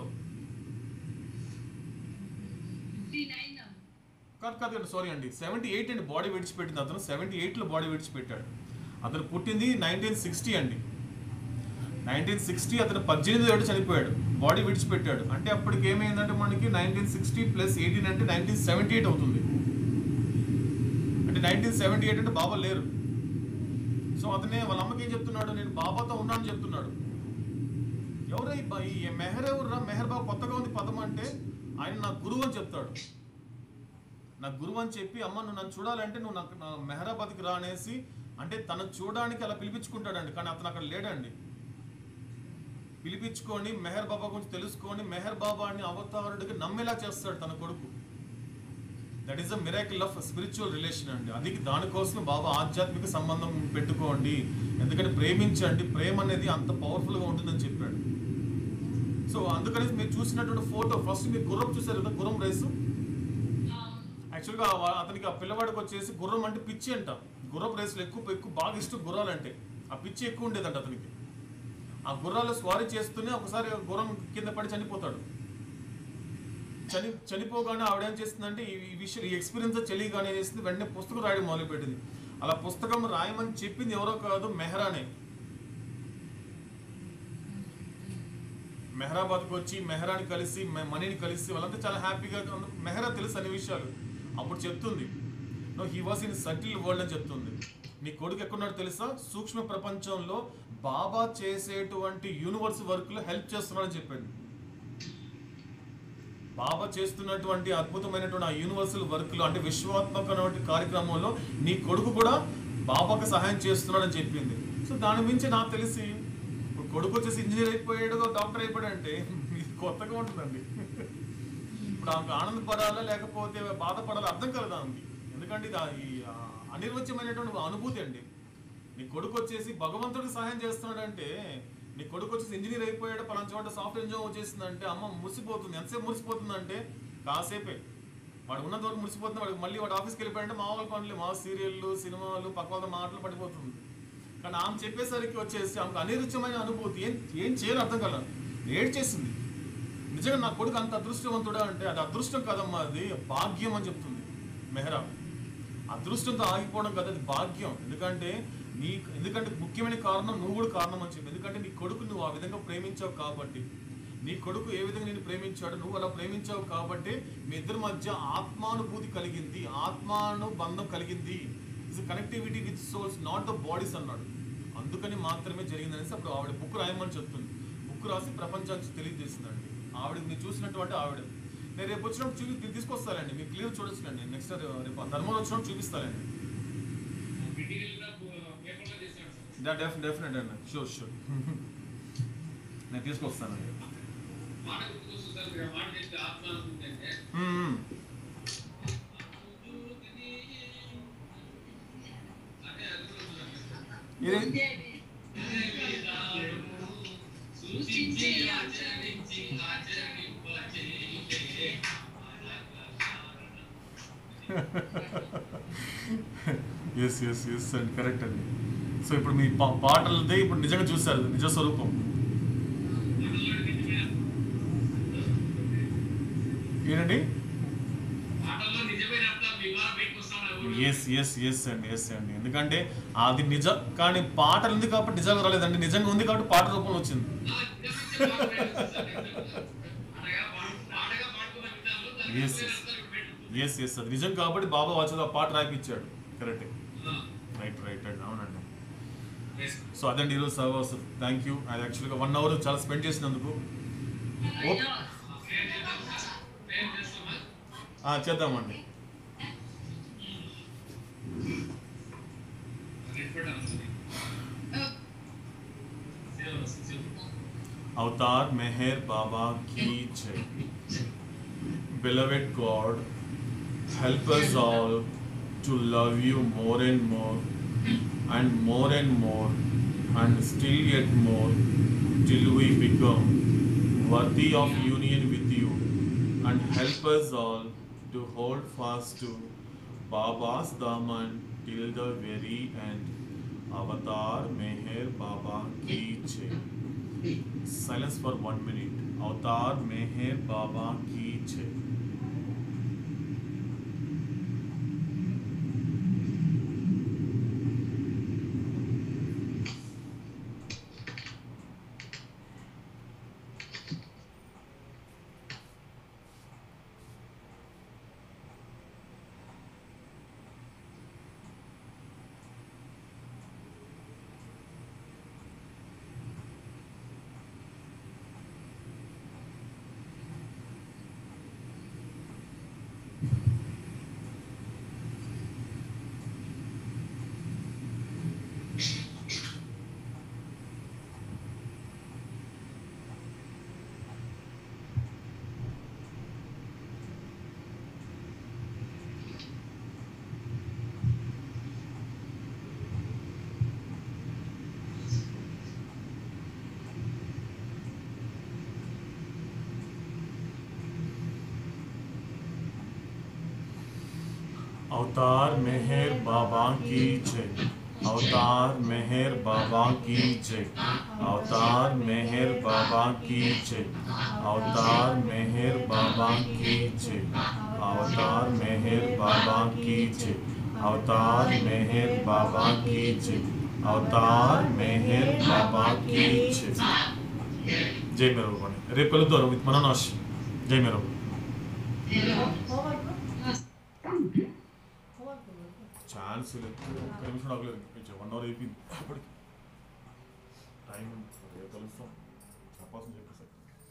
ఫిఫ్టీ నైన్ కాదు కాదు సారీ అండి సెవెంటీ ఎయిట్ అండి బాడీ విడిచిపెట్టింది అతను సెవెంటీ ఎయిట్లో బాడీ విడిచిపెట్టాడు అతను పుట్టింది నైన్టీన్ సిక్స్టీ అండి నైన్టీన్ సిక్స్టీ అతను పద్దెనిమిది ఏడు చనిపోయాడు బాడీ విడిచిపెట్టాడు అంటే అప్పటికి ఏమైందంటే మనకి నైన్టీన్ సిక్స్టీ ప్లస్ ఎయిటీన్ అంటే నైన్టీన్ సెవెంటీ ఎయిట్ అవుతుంది అంటే నైన్టీన్ సెవెంటీ ఎయిట్ అంటే బాబా లేరు సో అతనే వాళ్ళ అమ్మకి ఏం చెప్తున్నాడు నేను బాబాతో ఉన్నానని చెప్తున్నాడు ఎవరు ఈ బ- ఈ మెహర్ ఎవరురా మెహర్ బాబు కొత్తగా ఉంది పదం అంటే ఆయన నా గురువు అని చెప్తాడు నా గురువు అని చెప్పి అమ్మ నువ్వు నన్ను చూడాలంటే నువ్వు నాకు నా మెహరాబాద్కి రా అనేసి అంటే తను చూడడానికి అలా పిలిపించుకుంటాడండి కానీ అతను అక్కడ లేడండి పిలిపించుకొని మెహర్ బాబా గురించి తెలుసుకొని మెహర్ బాబాని అవతారుడికి నమ్మేలా చేస్తాడు తన కొడుకు that is a miracle of spiritual relation అండి అది దానికోసం బాబా ఆధ్యాత్మిక సంబంధం పెట్టుకోండి ఎందుకంటే ప్రేమించండి ప్రేమ అనేది అంత పవర్ఫుల్గా ఉంటుందని చెప్పాడు సో అందుకని మీరు చూసినటువంటి ఫోటో ఫస్ట్ మీరు గుర్రం చూసారు కదా గుర్రం రేసు యాక్చువల్గా వా- అతనికి ఆ పిల్లవాడికి వచ్చేసి గుర్రం అంటే పిచ్చి అంట గుర్రపు రేసులు ఎక్కువ ఎక్కువ బాగా ఇష్టం గుర్రాలంటే ఆ పిచ్చి ఎక్కువ ఉండేదంట అతనికి ఆ గుర్రాలు స్వారీ చేస్తూనే ఒకసారి గుర్రం కింద పడి చనిపోతాడు చని చనిపోగానే ఆవిడ ఏం చేస్తుందంటే ఈ ఈ విషయం ఈ ఎక్స్పీరియన్స్ తెలియగానే ఏం చేస్తుంది వెంటనే పుస్తకం రాయడం మొదలుపెట్టింది అలా పుస్తకం రాయమని చెప్పింది ఎవరో కాదు మెహరానే మెహరాబాద్కి వచ్చి మెహరాని కలిసి మె- మనీని కలిసి వాళ్ళంతా చాలా హ్యాపీగా ఉన్న- మెహరా తెలుసు అన్ని విషయాలు అప్పుడు చెప్తుంది no he was in subtle world అని చెప్తుంది నీ కొడుకు ఎక్కడున్నాడు తెలుసా సూక్ష్మ ప్రపంచంలో బాబా చేసేటువంటి యూనివర్స్ వర్క్లో హెల్ప్ చేస్తున్నాడని చెప్పాడు బాబా చేస్తున్నటువంటి అద్భుతమైనటువంటి ఆ యూనివర్సల్ వర్క్లో అంటే విశ్వాత్మకమైన కార్యక్రమంలో నీ కొడుకు కూడా బాబాకు సహాయం చేస్తున్నాడని చెప్పింది సో దాని మించి నాకు తెలిసి ఇప్పుడు కొడుకు వచ్చేసి ఇంజనీర్ అయిపోయాడు డాక్టర్ అయిపోయాడు అంటే ఇది కొత్తగా ఉంటుందండి ఇప్పుడు ఆమెకు ఆనందపడాలా లేకపోతే బాధపడాలా అర్థం కలదా ఆమెకి ఎందుకంటే ఇది ఆ- ఈ ఆ అనిర్వచ్యమైనటువంటి అనుభూతి అండి నీ కొడుకు వచ్చేసి భగవంతుడికి సహాయం చేస్తున్నాడంటే నీ కొడుకు వచ్చేసి ఇంజనీర్ అయిపోయాడు పలానా చోట సాఫ్ట్వేర్ ఇంజనీర్ వచ్చేసిందంటే అమ్మ మురిసిపోతుంది ఎంతసేపు మురిసిపోతుందంటే కాసేపే వాడు ఉన్నంత వరకు మురిసిపోతుంది వాడు మళ్ళీ వాడు ఆఫీస్కి వెళ్ళిపోయాడంటే మామూలు పనులు మా సీరియళ్ళు సినిమాలు పక్క వాళ్ళ మాటలు పడిపోతుంది కానీ ఆమె చెప్పేసరికి వచ్చేసి ఆమెకు అనిరుచ్యమైన అనుభూతి ఏం ఏం చేయాలి అర్థం కల ఏడ్ చేసింది నిజంగా నా కొడుకు అంత అదృష్టవంతుడా అంటే అది అదృష్టం కదమ్మా అది భాగ్యం అని చెప్తుంది మెహరా అదృష్టంతో ఆగిపోవడం కదా అది భాగ్యం ఎందుకంటే నీ ఎందుకంటే ముఖ్యమైన కారణం నువ్వు కూడా కారణం అని చెప్పి ఎందుకంటే నీ కొడుకు నువ్వు ఆ విధంగా ప్రేమించావు కాబట్టి నీ కొడుకు ఏ విధంగా నేను ప్రేమించాడు నువ్వు అలా ప్రేమించావు కాబట్టి మీ ఇద్దరి మధ్య ఆత్మానుభూతి కలిగింది ఆత్మానుబంధం కలిగింది is connectivity with souls not the bodies అన్నాడు అందుకని మాత్రమే జరిగిందనేసి అప్పుడు ఆవిడ బుక్ రాయమని చెప్తుంది బుక్ రాసి ప్రపంచానికి తెలియజేసిందండి ఆవిడ మీరు చూసినటువంటి ఆవిడ నేను రేపు వచ్చినప్పుడు చూపి తీ- తీసుకొస్తానండి మీకు క్లియర్ చూడొచ్చునండి నెక్స్ట్ రేపు ఆ ధర్మంలో వచ్చినప్పుడు చూపిస్తానండి మీటింగ్ కూడా పేపర్లో చేశాడు సార్ డెఫ్ డెఫినెట్ అండి షూర్ షూర్ నేను తీసుకొస్తానండి మాట గుర్తుకొస్తుంది సార్ మీరు ఆ మాట చెప్తే ఆత్మ అనుకుంటే మ్మ్. అదే అర్థం ఇది సూచించి ఆచరించి ఆచరింపచేయే ఎస్ ఎస్ ఎస్ అండి కరెక్ట్ అండి సో ఇప్పుడు మీ పా- పాటలదే ఇప్పుడు నిజంగా చూశారు నిజ స్వరూపం ఏంటండి పాటల్లో నిజమైన అర్థం మీ ద్వారా బయటకు వస్తామని ఎస్ ఎస్ ఎస్ అండి ఎస్ అండి ఎందుకంటే అది నిజ కానీ పాటలు ఉంది కాబట్టి నిజంగా రాలేదండి నిజంగా ఉంది కాబట్టి పాట రూపంలో వచ్చింది ఎస్ ఎస్ ఎస్ ఎస్ అది నిజం కాబట్టి బాబా వచ్చేది ఆ పాట రాయిపించాడు కరెక్టే రైట్ రైట్ అండి అవునండి సో అదండి ఈరోజు సర్వస్ థ్యాంక్ యూ అది యాక్చువల్గా వన్ అవర్ చాలా స్పెండ్ చేసినందుకు ఓ- ఆ, చేద్దామండి अवतार मेहर बाबा की जय beloved god help us all to love you more and more and more and more and still yet more till we become worthy of union with you and help us all to hold fast to baba's daman till the very end avatar meher baba ki jai Silence for one minute. अवतार मेहर बाबा की जय अवतार मेहर बाबा की जय अवतार मेहर बाबा की जय अवतार मेहर बाबा की जय अवतार मेहर बाबा की जय अवतार मेहर बाबा की जय अवतार मेहर बाबा की जय अवतार मेहर बाबा की जय జై మేరవ్ అని రేపు వెళ్తారు విత్ మనోనాష్ జై మేరవ్ హోంవర్క్ హోంవర్క్ ఛాన్స్ లేదు ఒక్క నిమిషం ఆగలేదు కొంచెం వన్ అవర్ అయిపోయింది అప్పటికి టైం రేపు కలుస్తాం చెప్పాల్సింది చెప్పేసి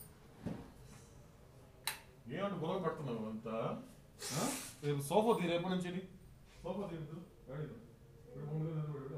ఏమంటే గొడవ పడుతున్నావు అంతా ఆ? రేపు సోఫా తీ రేపు నుంచి సోఫా తీరు